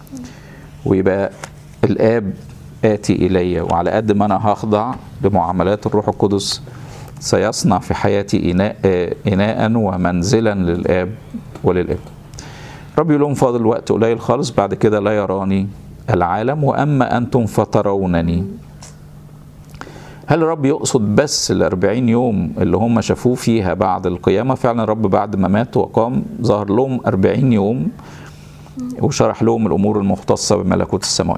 ويبقى الاب اتي الي وعلى قد ما انا هخضع لمعاملات الروح القدس سيصنع في حياتي إناء, إناء ومنزلا للآب وللابن رب يقول لهم فاضل وقت قليل خالص بعد كده لا يراني العالم وأما أنتم فترونني هل الرب يقصد بس الأربعين يوم اللي هم شافوه فيها بعد القيامة فعلا الرب بعد ما مات وقام ظهر لهم أربعين يوم وشرح لهم الأمور المختصة بملكوت السماوات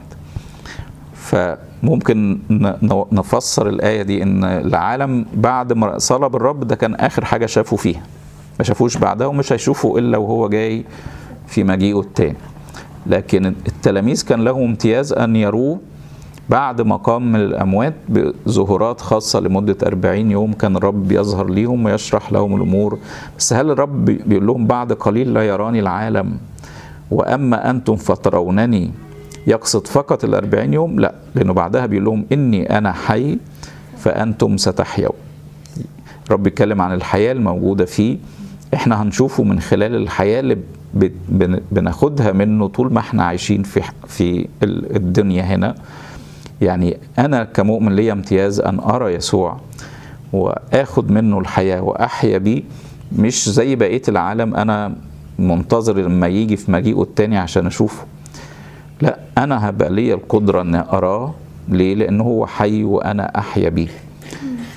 فممكن نفسر الآية دي إن العالم بعد ما صلب الرب ده كان آخر حاجة شافوا فيها ما شافوش بعدها ومش هيشوفوا إلا وهو جاي في مجيئه التاني لكن التلاميذ كان لهم امتياز أن يروه بعد ما قام من الأموات بظهورات خاصة لمدة 40 يوم كان الرب يظهر ليهم ويشرح لهم الأمور بس هل الرب بيقول لهم بعد قليل لا يراني العالم وأما أنتم فترونني يقصد فقط الأربعين يوم لا لأنه بعدها بيقول لهم إني أنا حي فأنتم ستحيوا رب يتكلم عن الحياة الموجودة فيه احنا هنشوفه من خلال الحياة اللي بناخدها منه طول ما احنا عايشين في في الدنيا هنا يعني انا كمؤمن ليا امتياز ان ارى يسوع واخد منه الحياه واحيا بيه مش زي بقيه العالم انا منتظر لما يجي في مجيئه التاني عشان اشوفه لا انا هبقى ليا القدره ان اراه ليه لان هو حي وانا احيا بيه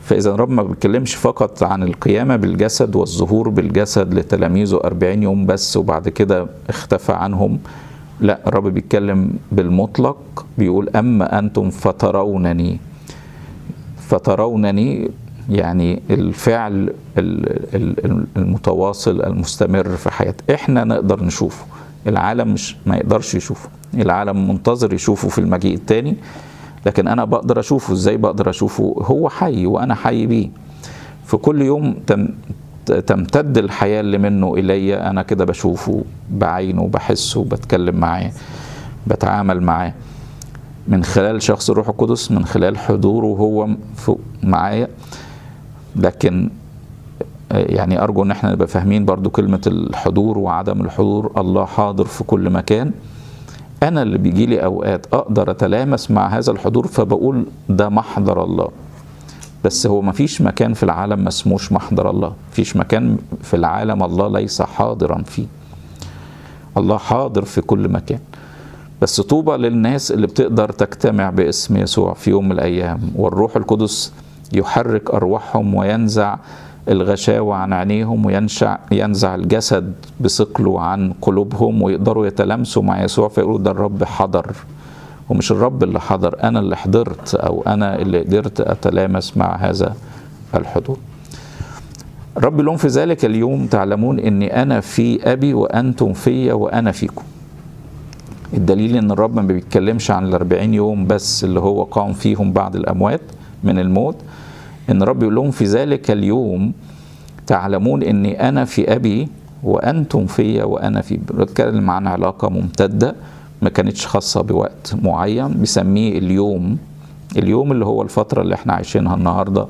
فإذا الرب ما بيتكلمش فقط عن القيامة بالجسد والظهور بالجسد لتلاميذه 40 يوم بس وبعد كده اختفى عنهم لا الرب بيتكلم بالمطلق بيقول أما أنتم فترونني فترونني يعني الفعل المتواصل المستمر في حياتي احنا نقدر نشوفه العالم مش ما يقدرش يشوفه العالم منتظر يشوفه في المجيء الثاني لكن انا بقدر اشوفه ازاي بقدر اشوفه هو حي وانا حي بيه في كل يوم تم تمتد الحياة اللي منه إلي أنا كده بشوفه بعينه بحسه بتكلم معاه بتعامل معاه من خلال شخص الروح القدس من خلال حضوره هو معايا لكن يعني أرجو أن احنا نبقى فاهمين برضو كلمة الحضور وعدم الحضور الله حاضر في كل مكان أنا اللي بيجي لي أوقات أقدر أتلامس مع هذا الحضور فبقول ده محضر الله بس هو ما فيش مكان في العالم ما اسموش محضر الله فيش مكان في العالم الله ليس حاضرا فيه الله حاضر في كل مكان بس طوبى للناس اللي بتقدر تجتمع باسم يسوع في يوم من الأيام والروح القدس يحرك أرواحهم وينزع الغشاوة عن عينيهم وينشع ينزع الجسد بثقله عن قلوبهم ويقدروا يتلامسوا مع يسوع فيقولوا ده الرب حضر ومش الرب اللي حضر أنا اللي حضرت أو أنا اللي قدرت أتلامس مع هذا الحضور رب لهم في ذلك اليوم تعلمون أني أنا في أبي وأنتم في وأنا فيكم الدليل ان الرب ما بيتكلمش عن الأربعين يوم بس اللي هو قام فيهم بعد الأموات من الموت ان الرب يقول لهم في ذلك اليوم تعلمون اني انا في ابي وانتم في وانا في بتكلم عن علاقه ممتده ما كانتش خاصه بوقت معين بيسميه اليوم اليوم اللي هو الفتره اللي احنا عايشينها النهارده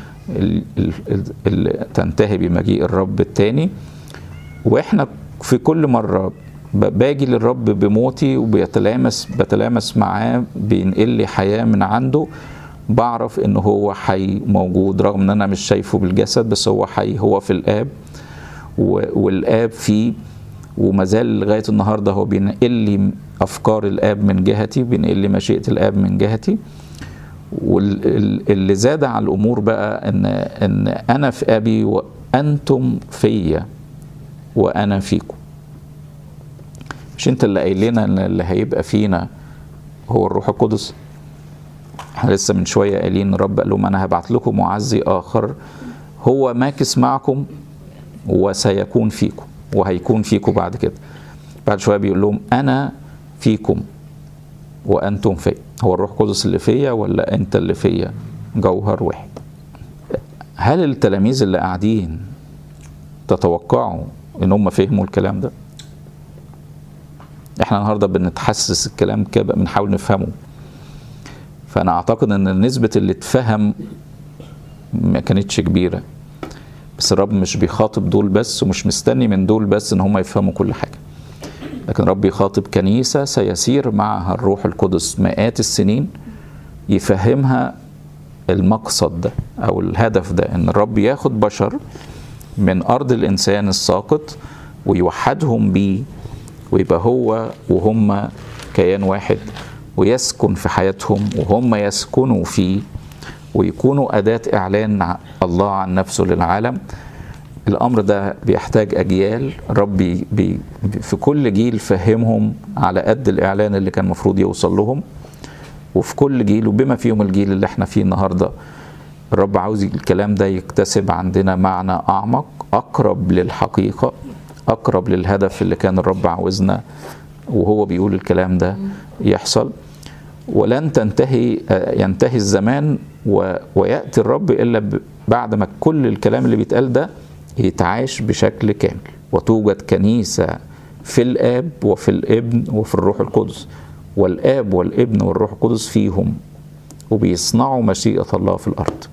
اللي تنتهي بمجيء الرب الثاني واحنا في كل مره باجي للرب بموتي وبيتلامس بتلامس معاه بينقل لي حياه من عنده بعرف ان هو حي موجود رغم ان انا مش شايفه بالجسد بس هو حي هو في الاب والاب فيه وما زال لغايه النهارده هو بينقل لي افكار الاب من جهتي بينقل لي مشيئه الاب من جهتي واللي زاد على الامور بقى ان ان انا في ابي وانتم فيا وانا فيكم مش انت اللي قايل لنا ان اللي هيبقى فينا هو الروح القدس احنا لسه من شويه قايلين الرب قال لهم انا هبعت لكم معزي اخر هو ماكس معكم وسيكون فيكم وهيكون فيكم بعد كده بعد شويه بيقول لهم انا فيكم وانتم في هو الروح القدس اللي فيا ولا انت اللي فيا جوهر واحد هل التلاميذ اللي قاعدين تتوقعوا ان هم فهموا الكلام ده احنا النهارده بنتحسس الكلام كده بنحاول نفهمه فانا اعتقد ان نسبه اللي اتفهم ما كانتش كبيره بس الرب مش بيخاطب دول بس ومش مستني من دول بس ان هم يفهموا كل حاجه لكن الرب يخاطب كنيسه سيسير معها الروح القدس مئات السنين يفهمها المقصد ده او الهدف ده ان الرب ياخد بشر من ارض الانسان الساقط ويوحدهم بيه ويبقى هو وهم كيان واحد ويسكن في حياتهم وهم يسكنوا فيه ويكونوا أداة إعلان الله عن نفسه للعالم الأمر ده بيحتاج أجيال ربي بي في كل جيل فهمهم على قد الإعلان اللي كان المفروض يوصل لهم وفي كل جيل وبما فيهم الجيل اللي احنا فيه النهارده الرب عاوز الكلام ده يكتسب عندنا معنى أعمق أقرب للحقيقة أقرب للهدف اللي كان الرب عاوزنا وهو بيقول الكلام ده يحصل ولن تنتهي ينتهي الزمان وياتي الرب الا بعد ما كل الكلام اللي بيتقال ده يتعاش بشكل كامل وتوجد كنيسه في الاب وفي الابن وفي الروح القدس والاب والابن والروح القدس فيهم وبيصنعوا مشيئه الله في الارض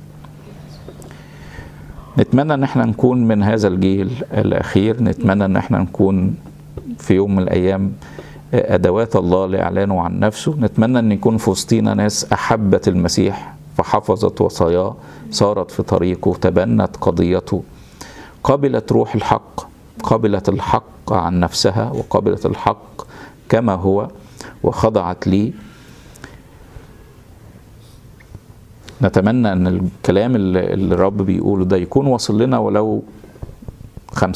نتمنى ان احنا نكون من هذا الجيل الاخير نتمنى ان احنا نكون في يوم من الايام ادوات الله لاعلانه عن نفسه نتمنى ان يكون في وسطينا ناس احبت المسيح فحفظت وصاياه صارت في طريقه تبنت قضيته قبلت روح الحق قبلت الحق عن نفسها وقبلت الحق كما هو وخضعت لي نتمنى ان الكلام اللي اللي الرب بيقوله ده يكون واصل لنا ولو 50% 30%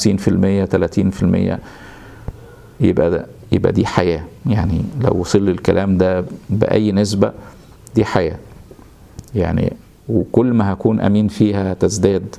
يبقى ده يبقى دي حياة يعني لو وصل لي الكلام ده بأي نسبة دي حياة يعني وكل ما هكون أمين فيها هتزداد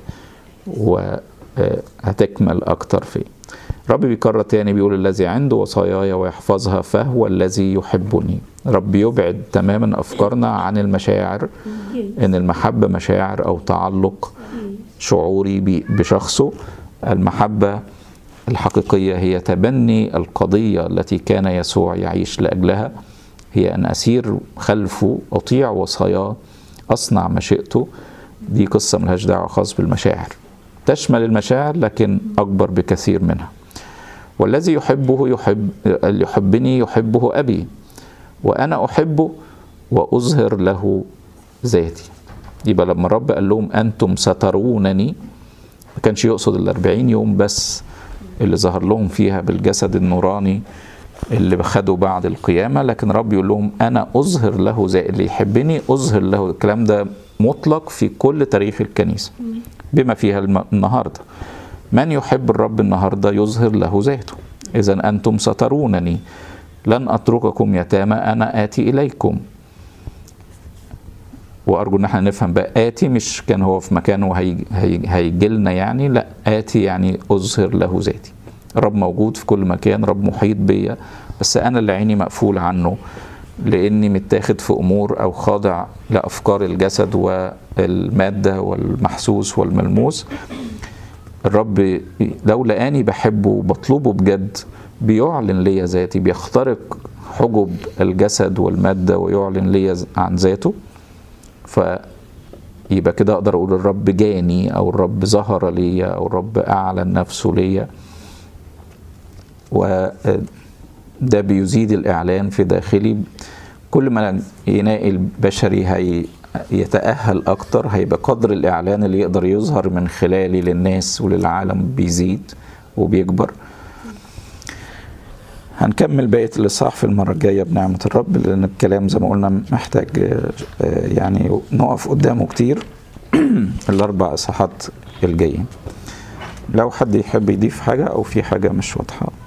وهتكمل أكتر فيه رب بيكرر تاني بيقول الذي عنده وصاياي ويحفظها فهو الذي يحبني رب يبعد تماما أفكارنا عن المشاعر إن المحبة مشاعر أو تعلق شعوري ب- بشخصه المحبة الحقيقية هي تبني القضية التي كان يسوع يعيش لأجلها هي أن أسير خلفه أطيع وصاياه أصنع مشيئته دي قصة ملهاش دعوة خاص بالمشاعر تشمل المشاعر لكن أكبر بكثير منها والذي يحبه يحب اللي يحبني يحبه أبي وأنا أحبه وأظهر له ذاتي يبقى لما الرب قال لهم أنتم سترونني ما كانش يقصد الأربعين يوم بس اللي ظهر لهم فيها بالجسد النوراني اللي خدوا بعد القيامة لكن رب يقول لهم أنا أظهر له زي اللي يحبني أظهر له الكلام ده مطلق في كل تاريخ الكنيسة بما فيها الم- النهاردة من يحب الرب النهاردة يظهر له ذاته إذا أنتم سترونني لن أترككم يتامى أنا آتي إليكم وارجو ان احنا نفهم بقى اتي مش كان هو في مكانه هيجي هي هيجي لنا يعني لا اتي يعني اظهر له ذاتي رب موجود في كل مكان رب محيط بيا بس انا اللي عيني مقفول عنه لاني متاخد في امور او خاضع لافكار الجسد والماده والمحسوس والملموس الرب لو لقاني بحبه وبطلبه بجد بيعلن ليا ذاتي بيخترق حجب الجسد والماده ويعلن ليا عن ذاته فيبقى كده اقدر اقول الرب جاني او الرب ظهر ليا او الرب اعلن نفسه ليا وده بيزيد الاعلان في داخلي كل ما ينائي البشري هي يتأهل أكتر هيبقى قدر الإعلان اللي يقدر يظهر من خلالي للناس وللعالم بيزيد وبيكبر هنكمل بقية الإصحاح في المرة الجاية بنعمة الرب لأن الكلام زي ما قلنا محتاج آه، آه، يعني نقف قدامه كتير الأربع إصحاحات الجايين لو حد يحب يضيف حاجة أو في حاجة مش واضحة